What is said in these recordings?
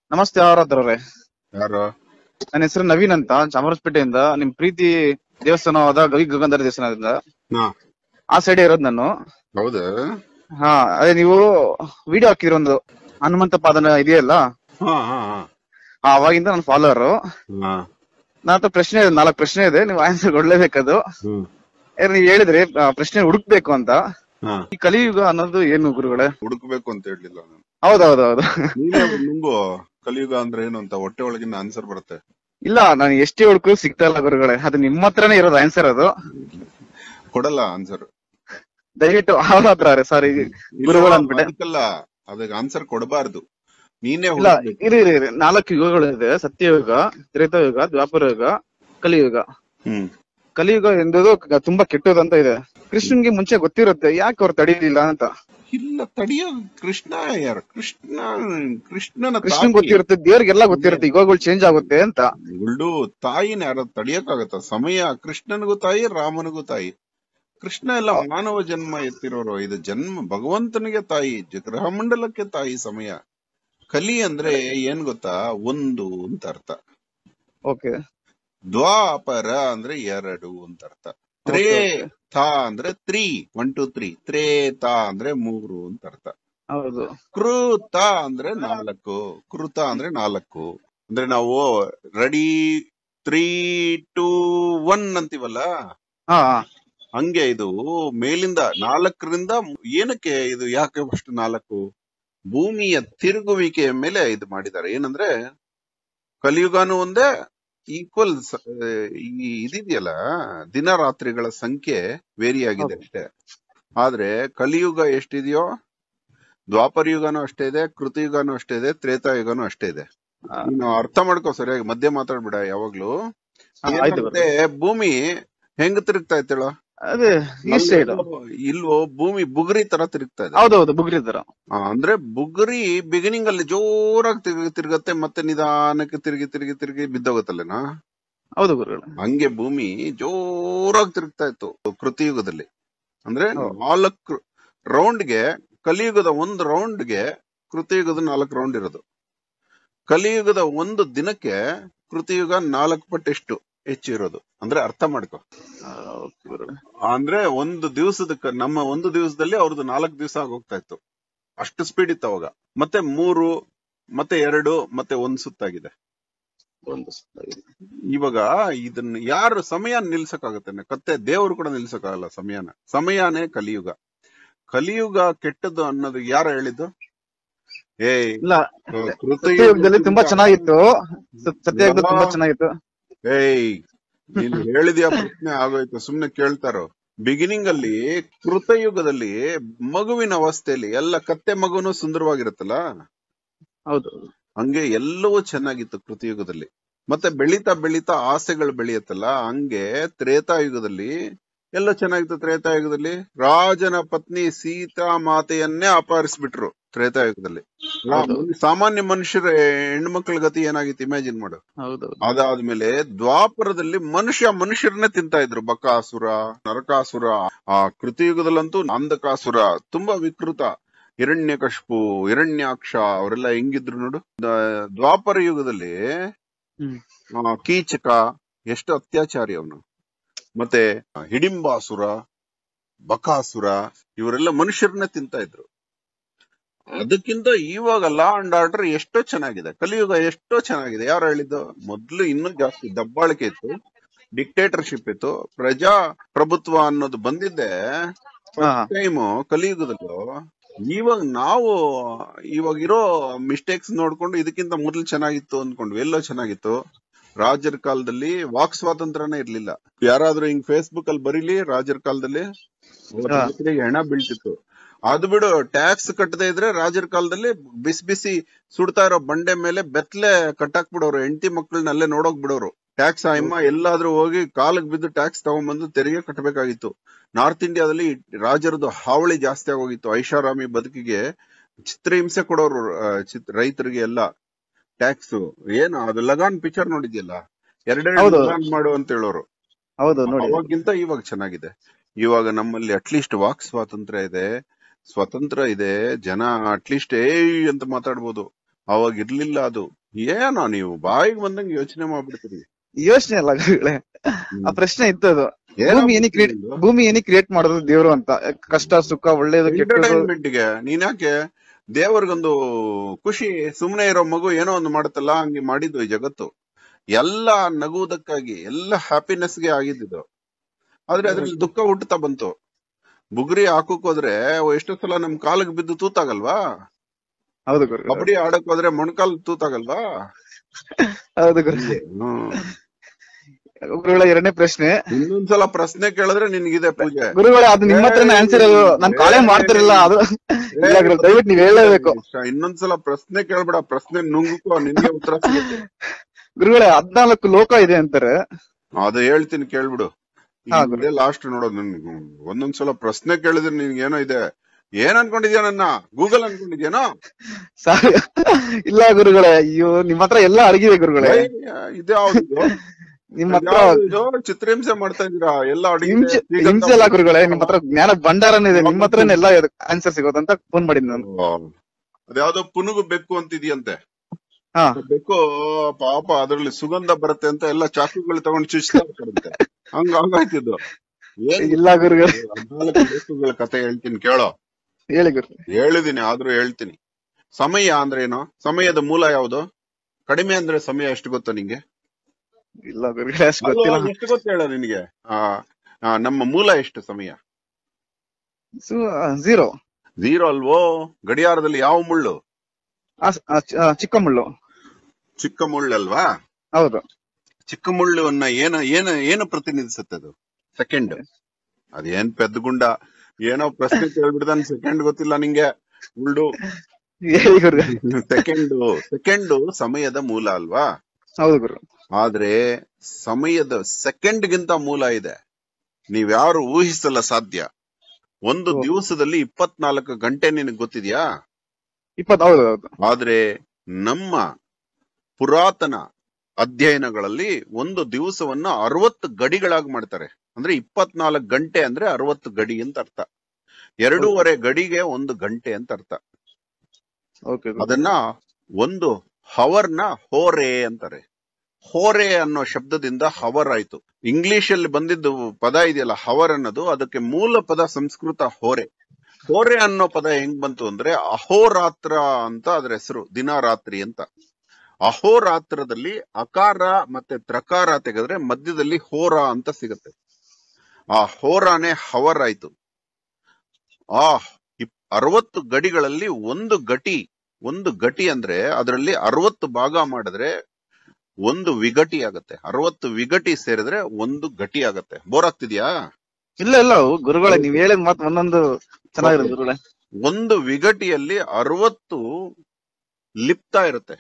ನಮಸ್ತೆ ಆರಾಧರ್ ಅವ್ರೆ ಯಾರು ನನ್ನ ಹೆಸರು ನವೀನ್ ಅಂತ ಚಾಮರಾಜಪೇಟೆಯಿಂದ ನಿಮ್ ಪ್ರೀತಿ ದೇವಸ್ಥಾನವಾದ ಗವಿ ಗಗಂಧರ ದೇವಸ್ಥಾನದಿಂದ ಹಾ ಆ ಸೈಡ್ ಇರೋದು ನಾನು ಹೌದಾ ಹಾ ಅದೇ ನೀವು ವಿಡಿಯೋ ಹಾಕಿರೋ ಒಂದು ಹನುಮಂತ ಪಾದನ ಇದೆಯಲ್ಲ ಹಾ ಹಾ ಹಾ ಆ, ಅವಾಗಿಂದ ನನ್ನ ಫಾಲೋವರ್ ಹಾ ನನ್ನ ಹತ್ರ ಪ್ರಶ್ನೆ ಇದೆ ನಾಲ್ಕು ಪ್ರಶ್ನೆ ಇದೆ ನೀವು ಆನ್ಸರ್ ಕೊಡ್ಲೇಬೇಕದು ಹ್ಮ್ ಯಾರು ನೀವು ಹೇಳಿದ್ರಿ ಆ, ಪ್ರಶ್ನೆ ಹುಡುಕ್ಬೇಕು ಅಂತ ಹಾ ಈ ಕಲಿಯುಗ ಅನ್ನೋದು ಏನು ಗುರುಗಳೇ ಹುಡುಕ್ಬೇಕು ಅಂತ ಹೇಳಲಿಲ್ಲ ನಾನು ಹೌದೌದೌದು ನೀನೇ ನಿಂಗು ಕಲಿಯುಗ ಅಂದ್ರೆ ಏನು ಅಂತ ಹೊಟ್ಟೆ ಒಳಗಿನ ಆನ್ಸರ್ ಬರುತ್ತೆ ಇಲ್ಲ ನಾನು ಎಷ್ಟೇ ಹುಡುಕು ಸಿಗ್ತಾ ಇಲ್ಲ ಗುರುಗಳೇ ಅದು ನಿಮ್ಮ ಹತ್ರನೇ ಇರೋದು ಆನ್ಸರ್ ಅದು ಕೊಡಲ್ಲ ಆನ್ಸರ್ ದಯವಿಟ್ಟು ಅವ್ರ ಹತ್ರ ಸಾರಿ ಗುರುಗಳು ಅಂದ್ಬಿಟ್ಟೆ ಅದಕ್ಕಲ್ಲ ಅದಕ್ಕೆ ಆನ್ಸರ್ ಕೊಡಬಾರ್ದು ನೀನೇ ಇಲ್ಲ ಹುಡುಕ್ಬೇಕು ಇರಿ ಇರಿ ಇರಿ ನಾಲ್ಕು ಯುಗಗಳು ಇದೆ ಸತ್ಯಯುಗ ತ್ರೇತಾಯುಗ ದ್ವಾಪರ ಯುಗ ಕಲಿಯುಗ ಹ್ಮ್ ಕಲಿಯುಗ ಎಂಬುದು ಕ- ತುಂಬಾ ಕೆಟ್ಟದಂತ ಇದೆ ಕೃಷ್ಣನ್ಗೆ ಮುಂಚೆ ಗೊತ್ತಿರುತ್ತೆ ಯಾಕೆ ಅವ್ರು ತಡೀಲಿಲ್ಲ ಅಂತ ಇಲ್ಲ ತಡಿಯೋ ಕೃಷ್ಣ ಯಾರು ಕೃಷ್ಣ ಕೃಷ್ಣನ ಕೃಷ್ಣನ್ ತಾಯಿ ಗೊತ್ತಿರುತ್ತೆ ದೇವ್ರಿಗೆಲ್ಲ ಗೊತ್ತಿರುತ್ತೆ ಯುಗಗಳು ಚೇಂಜ್ ಆಗುತ್ತೆ ಅಂತ ಉಳ್ಳು ತಾಯಿನ ಯಾರು ತಡಿಯಕ್ಕಾಗತ್ತ ಸಮಯ ಕೃಷ್ಣನಿಗೂ ತಾಯಿ ರಾಮನಿಗೂ ತಾಯಿ ಕೃಷ್ಣ ಎಲ್ಲ ಮಾನವ ಜನ್ಮ ಎತ್ತಿರೋರು ಇದು ಜನ್ಮ ಭಗವಂತನಿಗೆ ತಾಯಿ ಜ- ಗ್ರಹಮಂಡಲಕ್ಕೆ ತಾಯಿ ಸಮಯ ಕಲಿ ಅಂದ್ರೆ ಏನ್ ಗೊತ್ತಾ ಒಂದು ಅಂತ ಅರ್ಥ ಓಕೆ ದ್ವಾಪರ ಅಂದ್ರೆ ಎರಡು ಅಂತ ಅರ್ಥ ತ್ರೇ ಥಾ ಅಂದ್ರೆ ತ್ರೀ ಒನ್ ಟು ತ್ರೀ ತ್ರೇತ ಅಂದ್ರೆ ಮೂರು ಅಂತ ಅರ್ಥ ಹೌದು ಕೃತ ಅಂದ್ರೆ ನಾಲ್ಕು ಕೃತ ಅಂದ್ರೆ ನಾಲ್ಕು ಅಂದ್ರೆ ನಾವು ರೆಡಿ ತ್ರೀ ಟೂ ಒನ್ ಅಂತೀವಲ್ಲ ಹಾ ಹಾ. ಹಂಗೆ ಇದು ಮೇಲಿಂದ ನಾಲ್ಕರಿಂದ ಏನಕ್ಕೆ ಇದು ಯಾಕೆ ಅಷ್ಟು ನಾಲ್ಕು ಭೂಮಿಯ ತಿರುಗುವಿಕೆಯ ಮೇಲೆ ಇದು ಮಾಡಿದ್ದಾರೆ ಏನಂದ್ರೆ ಕಲಿಯುಗಾನು ಒಂದೇ ಈಕ್ವಲ್ ಈ ಇದಿದೆಯಲ್ಲ ದಿನ ರಾತ್ರಿಗಳ ಸಂಖ್ಯೆ ವೇರಿ ಆಗಿದೆ ಅಷ್ಟೇ ಆದ್ರೆ ಕಲಿಯುಗ ಎಷ್ಟಿದೆಯೋ ದ್ವಾಪರ ಯುಗನೂ ಅಷ್ಟೇ ಇದೆ ಕೃತಯುಗನೂ ಅಷ್ಟೇ ಇದೆ ತ್ರೇತಾಯುಗನೂ ಅಷ್ಟೇ ಇದೆ ಆ, ನೀನು ಅರ್ಥ ಮಾಡ್ಕೋ ಸರಿಯಾಗಿ ಮಧ್ಯೆ ಮಾತಾಡ್ಬಿಡ ಯಾವಾಗ್ಲೂ ಹಾ, ಆಯ್ತು ಏನಾಗುತ್ತೆ ಭೂಮಿ ಹೆಂಗ್ ತಿರುಗ್ತಾ ಇತ್ತೇಳೋ ಅದೇ ಈ ಸೈಡ್ ಇಲ್ವೋ ಭೂಮಿ ಬುಗುರಿ ತರ ತಿರುಗ್ತಾ ಇದೆ ಹೌದೌದು ಬುಗ್ರಿ ತರ ಆ, ಅಂದ್ರೆ ಬುಗುರಿ ಬಿಗಿನಿಂಗ್ ಅಲ್ಲಿ ಜೋರಾಗಿ ತಿರ್ಗ ತಿರುಗತ್ತೆ ಮತ್ತೆ ನಿಧಾನಕ್ಕೆ ತಿರುಗಿ ತಿರುಗಿ ತಿರುಗಿ ಬಿದ್ದೋಗತ್ತಲ್ಲೇನಾ ಹೌದು ಗುರುಗಳು ಹಂಗೆ ಭೂಮಿ ಜೋರಾಗಿ ತಿರುಗ್ತಾ ಇತ್ತು ಕೃತಿಯುಗದಲ್ಲಿ ಅಂದ್ರೆ ಹೌದು. ನಾಲ್ಕು ರೌಂಡ್ಗೆ ಕಲಿಯುಗದ ಒಂದು ರೌಂಡ್ಗೆ ಕೃತಿಯುಗದ ನಾಲ್ಕು ರೌಂಡ್ ಇರೋದು ಕಲಿಯುಗದ ಒಂದು ದಿನಕ್ಕೆ ಕೃತಿಯುಗ ನಾಲ್ಕು ಪಟ್ಟೆಷ್ಟು ಹೆಚ್ಚು ಇರೋದು ಅಂದ್ರೆ ಅರ್ಥ ಮಾಡ್ಕೊ ಆ, ಓಕೆ ಗುರುಗಳೇ. ಅಂದ್ರೆ ಒಂದು ದಿವಸದ ಕ- ನಮ್ಮ ಒಂದು ದಿವಸದಲ್ಲಿ ಅವ್ರದ್ದು ನಾಲ್ಕು ದಿವಸ ಆಗೋಗ್ತಾ ಇತ್ತು ಅಷ್ಟು ಸ್ಪೀಡ್ ಇತ್ತು ಅವಾಗ ಮತ್ತೆ ಮೂರು ಮತ್ತೆ ಎರಡು ಮತ್ತೆ ಒಂದ್ ಸುತ್ತಾಗಿದೆ ಒಂದು ಸುತ್ತ ಇದೆ. ಇವಾಗ ಇದನ್ನ ಯಾರು ಸಮಯ ನಿಲ್ಸಕ್ಕಾಗತ್ತೆ ಕತ್ತೆ ದೇವರು ಕೂಡ ನಿಲ್ಸಕ್ಕಾಗಲ್ಲ ಸಮಯನ ಸಮಯನೇ ಕಲಿಯುಗ ಕಲಿಯುಗ ಕೆಟ್ಟದ್ದು ಅನ್ನೋದು ಯಾರು ಹೇಳಿದ್ದು ಏ ಇಲ್ಲ ಸತ್ಯಯುಗದಲ್ಲಿ ತುಂಬಾ ಚೆನ್ನಾಗಿತ್ತು ಸ- ಸತ್ಯಯುಗದಲ್ಲಿ ತುಂಬಾ ಚೆನ್ನಾಗಿತ್ತು ಏಯ್ ನೀನು ಹೇಳಿದ್ಯಾ ಪ್ರಶ್ನೆ ಆಗೋಯ್ತು ಸುಮ್ನೆ ಕೇಳ್ತಾರೋ ಬಿಗಿನಿಂಗ್ ಅಲ್ಲಿ ಕೃತಯುಗದಲ್ಲಿ ಮಗುವಿನ ಅವಸ್ಥೆಯಲ್ಲಿ ಎಲ್ಲ ಕತ್ತೆ ಮಗುನು ಸುಂದರವಾಗಿರುತ್ತಲ್ಲ ಹೌದು ಹಂಗೆ ಎಲ್ಲವೂ ಚೆನ್ನಾಗಿತ್ತು ಕೃತಯುಗದಲ್ಲಿ ಮತ್ತೆ ಬೆಳೀತಾ ಬೆಳೀತಾ ಆಸೆಗಳು ಬೆಳೆಯುತ್ತಲ್ಲ ಹಂಗೆ ತ್ರೇತಾಯುಗದಲ್ಲಿ ಎಲ್ಲ ಚೆನ್ನಾಗಿತ್ತು ತ್ರೇತಾಯುಗದಲ್ಲಿ ರಾಜನ ಪತ್ನಿ ಸೀತಾ ಮಾತೆಯನ್ನೇ ಅಪಹರಿಸ್ಬಿಟ್ರು ತ್ರೇತಾಯುಗದಲ್ಲಿ ಆ ಹೌದು. ಸಾಮಾನ್ಯ ಮನುಷ್ಯರ ಹೆಣ್ಮಕ್ಳ ಗತಿ ಏನಾಗಿತ್ತು ಇಮ್ಯಾಜಿನ್ ಮಾಡು ಹೌದೌದು ಅದಾದ್ಮೇಲೆ ದ್ವಾಪರದಲ್ಲಿ ಮನುಷ್ಯ ಮನುಷ್ಯರನ್ನೇ ತಿಂತಾ ಇದ್ರು ಬಕಾಸುರ ನರಕಾಸುರ ಆ ಕೃತಿಯುಗದಲ್ಲಂತೂ ಅಂಧಕಾಸುರ ತುಂಬಾ ವಿಕೃತ ಹಿರಣ್ಯಕಶ್ಪು ಹಿರಣ್ಯಾಕ್ಷ ಅವರೆಲ್ಲ ಹೆಂಗಿದ್ರು ನೋಡು ದ- ದ್ವಾಪರ ಯುಗದಲ್ಲಿ ಹ್ಮ್. ಆ, ಕೀಚಕ ಎಷ್ಟು ಅತ್ಯಾಚಾರಿ ಅವನು ಮತ್ತೆ ಹಿಡಿಂಬಾಸುರ ಬಕಾಸುರ ಇವರೆಲ್ಲ ಮನುಷ್ಯರನ್ನೇ ತಿಂತಾ ಇದ್ರು ಅದಕ್ಕಿಂತ ಇವಾಗ ಲಾ ಅಂಡ್ ಆರ್ಡರ್ ಎಷ್ಟೋ ಚೆನ್ನಾಗಿದೆ ಕಲಿಯುಗ ಎಷ್ಟೋ ಚೆನ್ನಾಗಿದೆ ಯಾರು ಹೇಳಿದ್ದು ಮೊದ್ಲು ಇನ್ನೂ ಜಾಸ್ತಿ ದಬ್ಬಾಳಿಕೆ ಇತ್ತು ಡಿಕ್ಟೇಟರ್ಶಿಪ್ ಇತ್ತು ಪ್ರಜಾ ಪ್ರಭುತ್ವ ಅನ್ನೋದು ಬಂದಿದ್ದೆ ಹಾ ಟೈಮು ಕಲಿಯುಗದಲ್ಲೂ ಇವಾಗ ನಾವು ಇವಾಗ ಇರೋ ಮಿಸ್ಟೇಕ್ಸ್ ನೋಡ್ಕೊಂಡು ಇದಕ್ಕಿಂತ ಮೊದಲು ಚೆನ್ನಾಗಿತ್ತು ಅನ್ಕೊಂಡ್ವಿ ಎಲ್ಲೋ ಚೆನ್ನಾಗಿತ್ತು ರಾಜರ ಕಾಲದಲ್ಲಿ ವಾಕ್ ಸ್ವಾತಂತ್ರ್ಯನೇ ಇರ್ಲಿಲ್ಲ ಯಾರಾದ್ರೂ ಹಿಂಗ್ ಫೇಸ್ಬುಕ್ ಅಲ್ಲಿ ಬರೀಲಿ ರಾಜರ ಕಾಲದಲ್ಲಿ ಅವ್ರ ಹಾ. ಹೆಸರಿಗೆ ಹೆಣ ಬೀಳ್ತಿತ್ತು ಅದು ಬಿಡು ಟ್ಯಾಕ್ಸ್ ಕಟ್ಟದೇ ಇದ್ರೆ ರಾಜರ ಕಾಲದಲ್ಲಿ ಬಿಸಿ ಬಿಸಿ ಸುಡ್ತಾ ಇರೋ ಬಂಡೆ ಮೇಲೆ ಬೆತ್ತಲೆ ಕಟ್ಟಾಕ್ ಬಿಡೋರು ಹೆಂಡತಿ ಮಕ್ಕಳನ್ನ ಅಲ್ಲೇ ನೋಡೋಕ್ ಬಿಡೋರು ಟ್ಯಾಕ್ಸ್ ಅಮ್ಮ ಎಲ್ಲಾದ್ರೂ ಹೋಗಿ ಕಾಲಕ್ ಬಿದ್ದು ಟ್ಯಾಕ್ಸ್ ತಗೊಂಡ್ಬಂದು ತೆರಿಗೆ ಕಟ್ಟಬೇಕಾಗಿತ್ತು ನಾರ್ತ್ ಇಂಡಿಯಾದಲ್ಲಿ ರಾಜರದು ಹಾವಳಿ ಜಾಸ್ತಿ ಆಗೋಗಿತ್ತು ಐಷಾರಾಮಿ ಬದುಕಿಗೆ ಚಿತ್ರಹಿಂಸೆ ಕೊಡೋರು ಆ, ಚಿತ್- ರೈತರಿಗೆ ಎಲ್ಲ ಟ್ಯಾಕ್ಸ್ ಏನು ಅದು ಲಗಾನ್ ಪಿಕ್ಚರ್ ನೋಡಿದ್ಯಲ್ಲ ಎರಡೆರಡು ಹೌದು. ಲಗಾನ್ ಮಾಡು ಅಂತ ಹೇಳೋರು ಹೌದು ನೋಡಿ ಅವಾಗಿಂತ ಇವಾಗ ಚೆನ್ನಾಗಿದೆ ಇವಾಗ ನಮ್ಮಲ್ಲಿ ಅಟ್ಲೀಸ್ಟ್ ವಾಕ್ ಸ್ವಾತಂತ್ರ್ಯ ಇದೆ ಸ್ವತಂತ್ರ ಇದೆ ಜನ ಅಟ್ಲೀಸ್ಟ್ ಏ ಅಂತ ಮಾತಾಡ್ಬೋದು ಅವಾಗ ಇರ್ಲಿಲ್ಲ ಅದು ಏನೋ ನೀವು ಬಾಯಿಗೆ ಬಂದಂಗೆ ಯೋಚನೆ ಮಾಡ್ಬಿಡ್ತೀರಿ ಯೋಚನೆ ಅಲ್ಲ ಗುರುಗಳೇ ಆ ಪ್ರಶ್ನೆ ಇತ್ತು ಅದು ಏನೋ ಭೂಮಿ ಏನಿ ಕ್ರಿಯೇಟ್ ಭೂಮಿ ಏನಿ ಕ್ರಿಯೇಟ್ ಮಾಡೋದು ದೇವ್ರು ಅಂತ ಕಷ್ಟ ಸುಖ ಒಳ್ಳೇದು ಕೆಟ್ಟದು ಎಂಟರ್ಟೈನ್ಮೆಂಟ್ ಗೆ ನೀನ್ ಯಾಕೆ ದೇವ್ರಿಗೊಂದು ಖುಷಿ ಸುಮ್ನೆ ಇರೋ ಮಗು ಏನೋ ಒಂದು ಮಾಡುತ್ತಲ್ಲ ಹಂಗೆ ಮಾಡಿದ್ದು ಈ ಜಗತ್ತು ಎಲ್ಲ ನಗುವುದಕ್ಕಾಗಿ ಎಲ್ಲ ಹ್ಯಾಪಿನೆಸ್ ಗೆ ಆಗಿದ್ದು ಆದ್ರೆ ಅದ್ರಲ್ಲಿ ದುಃಖ ಹುಟ್ಟುತ್ತಾ ಬಂತು ಬುಗುರಿ ಹಾಕೋಕ್ ಹೋದ್ರೆ ಎಷ್ಟೋ ಸಲ ನಮ್ ಕಾಲಿಗೆ ಬಿದ್ದು ತೂತಾಗಲ್ವಾ ಹೌದು ಗುರು ಕಬಡ್ಡಿ ಆಡಕ್ ಹೋದ್ರೆ ಮೊಣಕಾಲ್ ತೂತಾಗಲ್ವಾ ಹೌದು ಗುರು ಹ್ಮ್ ಗುರುಗಳ ಎರಡನೇ ಪ್ರಶ್ನೆ ಇನ್ನೊಂದ್ಸಲ ಪ್ರಶ್ನೆ ಕೇಳಿದ್ರೆ ನಿನ್ಗಿದೆ ಪೂಜೆ ಗುರುಗಳೇ ಅದು ನಿಮ್ಮ ಹತ್ರನೇ ಆನ್ಸರ್ ಅದು ನಾನು ಕಾಲೇ ಮಾಡ್ತಿರಲಿಲ್ಲ ಅದು ಇಲ್ಲ ಗುರು ದಯವಿಟ್ಟು ನೀವ್ ಹೇಳಲೇಬೇಕು ಇನ್ನೊಂದ್ಸಲ ಪ್ರಶ್ನೆ ಕೇಳ್ಬೇಡ ಪ್ರಶ್ನೆ ನುಂಗುಕೋ ನಿನ್ಗೆ ಉತ್ತರ ಸಿಗುತ್ತೆ ಗುರುಗಳೇ ಹದ್ನಾಲ್ಕು ಲೋಕ ಇದೆ ಅಂತಾರೆ ಅದು ಹೇಳ್ತೀನಿ ಕೇಳ್ಬಿಡು ಹಾ, ಇದೇ ಲಾಸ್ಟ್ ನೋಡೋದು ನನ್ ಒಂದೊಂದ್ಸಲ ಪ್ರಶ್ನೆ ಕೇಳಿದ್ರೆ ನಿನ್ಗೆ ಏನೋ ಇದೆ ಏನ್ ಅನ್ಕೊಂಡಿದ್ಯಾ ನನ್ನ ಗೂಗಲ್ ಅನ್ಕೊಂಡಿದ್ಯಾನೋ ಸಾರಿ ಇಲ್ಲ ಗುರುಗಳೇ ಅಯ್ಯೋ ನಿಮ್ ಹತ್ರ ಎಲ್ಲ ಅಡಗಿದೆ ಗುರುಗಳೇ ಇದ್ಯಾವ್ದು ನಿಮ್ ಹತ್ರ ಇದು ಚಿತ್ರಹಿಂಸೆ ಮಾಡ್ತಾ ಇದೀರಾ ಎಲ್ಲ ಅಡಿಗೆ ಹಿಂಸೆ ಹಿಂಸೆ ಅಲ್ಲ ಗುರುಗಳೇ ನಿಮ್ ಹತ್ರ ಜ್ಞಾನ ಭಂಡಾರನೇ ಇದೆ ನಿಮ್ ಹತ್ರನೇ ಎಲ್ಲ ಆನ್ಸರ್ ಸಿಗೋದಂತ ಫೋನ್ ಮಾಡಿದ್ ನಾನು ಅದ್ಯಾವ್ದೋ ಪುನುಗು ಬೆಕ್ಕು ಅಂತಿದ್ಯಂತೆ ಹಾ ಬೆಕ್ಕು ಪಾಪ ಅದ್ರಲ್ಲಿ ಸುಗಂಧ ಬರುತ್ತೆ ಅಂತ ಎಲ್ಲ ಚಾಕುಗಳು ತಗೊಂಡು ಚುಚ್ತಾ ಇರ್ತಾರಂತೆ ಹಂಗ ಹಂಗಾಯ್ತಿದ್ದು ಏನ್ ಇಲ್ಲ ಗುರುಗಳೇ ಹದ್ನಾಲ್ಕು ಬೆಕ್ಕುಗಳ ಕತೆ ಹೇಳ್ತೀನಿ ಕೇಳೋ ಹೇಳಿ ಗುರು ಹೇಳಿದೀನಿ ಆದ್ರೂ ಹೇಳ್ತೀನಿ ಸಮಯ ಅಂದ್ರೆ ಏನು ಸಮಯದ ಮೂಲ ಯಾವುದು ಕಡಿಮೆ ಅಂದ್ರೆ ಸಮಯ ಎಷ್ಟು ಗೊತ್ತಾ ನಿಂಗೆ ಇಲ್ಲ ಗುರುಗಳೇ ಅಷ್ಟು ಗೊತ್ತಿಲ್ಲ ಅಲ್ವಾ, ಎಷ್ಟು ಗೊತ್ತ ಹೇಳ ನಿನಗೆ ಆ ಆ, ನಮ್ಮ ಮೂಲ ಎಷ್ಟು ಸಮಯ ಝೀರೋ ಝೀರೋ ಅಲ್ವೋ ಗಡಿಯಾರದಲ್ಲಿ ಯಾವ ಮುಳ್ಳು ಚಿಕ್ಕ ಮುಳ್ಳು ಚಿಕ್ಕ ಮುಳ್ಳಲ್ವಾ ಹೌದು ಚಿಕ್ಕ ಮುಳ್ಳುವನ್ನ ಏನ ಏನ ಏನು ಪ್ರತಿನಿಧಿಸುತ್ತೆ ಅದು ಸೆಕೆಂಡ್ ಅದೇನ್ ಪೆದ್ಗುಂಡ ಏನೋ ಪ್ರಶ್ನೆ ಕೇಳ್ಬಿಡ್ದಾನ್ ಸೆಕೆಂಡ್ ಗೊತ್ತಿಲ್ಲ ನಿಂಗೆ ಉಳ್ಳು ಹೇಳಿ ಗುರುಗಳೇ ಸೆಕೆಂಡ್ ಸೆಕೆಂಡ್ ಸಮಯದ ಮೂಲ ಅಲ್ವಾ ಹೌದು ಗುರು ಆದ್ರೆ ಸಮಯದ ಸೆಕೆಂಡ್ ಗಿಂತ ಮೂಲ ಇದೆ ನೀವ್ಯಾರು ಊಹಿಸಲ್ಲ ಸಾಧ್ಯ ಒಂದು ಓ. ದಿವಸದಲ್ಲಿ ಇಪ್ಪತ್ನಾಲ್ಕು ಗಂಟೆ ನಿನಗೆ ಗೊತ್ತಿದ್ಯಾ ಇಪ್ಪತ್ ಹೌದು ಹೌದು ಆದ್ರೆ ನಮ್ಮ ಪುರಾತನ ಅಧ್ಯಯನಗಳಲ್ಲಿ ಒಂದು ದಿವಸವನ್ನ ಅರವತ್ತು ಗಡಿಗಳಾಗಿ ಮಾಡ್ತಾರೆ ಅಂದ್ರೆ ಇಪ್ಪತ್ನಾಲ್ಕು ಗಂಟೆ ಅಂದ್ರೆ ಅರವತ್ತು ಗಡಿ ಅಂತ ಅರ್ಥ ಎರಡೂವರೆ ಗಡಿಗೆ ಒಂದು ಗಂಟೆ ಅಂತ ಅರ್ಥ ಓಕೆ ಅದನ್ನ ಒಂದು ಹವರ್ನ ಹೋರೆ ಅಂತಾರೆ ಹೋರೆ ಅನ್ನೋ ಶಬ್ದದಿಂದ ಹವರ್ ಆಯ್ತು ಇಂಗ್ಲಿಷ್ ಅಲ್ಲಿ ಬಂದಿದ್ದು ಪದ ಇದೆಯಲ್ಲ ಹವರ್ ಅನ್ನೋದು ಅದಕ್ಕೆ ಮೂಲ ಪದ ಸಂಸ್ಕೃತ ಹೋರೆ ಹೋರೆ ಅನ್ನೋ ಪದ ಹೆಂಗ್ ಬಂತು ಅಂದ್ರೆ ಅಹೋರಾತ್ರ ಅಂತ ಅದ್ರ ಹೆಸರು ದಿನ ರಾತ್ರಿ ಅಂತ ಅಹೋರಾತ್ರದಲ್ಲಿ ಅಕಾರ ಮತ್ತೆ ತ್ರಕಾರ ತೆಗೆದ್ರೆ ಮಧ್ಯದಲ್ಲಿ ಹೋರ ಅಂತ ಸಿಗತ್ತೆ ಆ ಹೋರಾನೇ ಹವರ್ ಆಯ್ತು ಆ ಇಪ್- ಅರವತ್ತು ಗಡಿಗಳಲ್ಲಿ ಒಂದು ಗಟಿ ಒಂದು ಗಟಿ ಅಂದ್ರೆ ಅದರಲ್ಲಿ ಅರವತ್ತು ಭಾಗ ಮಾಡಿದ್ರೆ ಒಂದು ವಿಗಟಿ ಆಗತ್ತೆ ಅರವತ್ತು ವಿಗಟಿ ಸೇರಿದ್ರೆ ಒಂದು ಗಟಿ ಆಗತ್ತೆ ಬೋರ್ ಆಗ್ತಿದ್ಯಾ ಇಲ್ಲ ಇಲ್ಲ ಅವು ಗುರುಗಳೇ ನೀವ್ ಹೇಳಿದ ಮಾತು ಒಂದೊಂದು ಚೆನ್ನಾಗಿರೋದು ಗುರುಗಳೇ ಒಂದು ವಿಗಟಿಯಲ್ಲಿ ಅರವತ್ತು ಲಿಪ್ತ ಇರುತ್ತೆ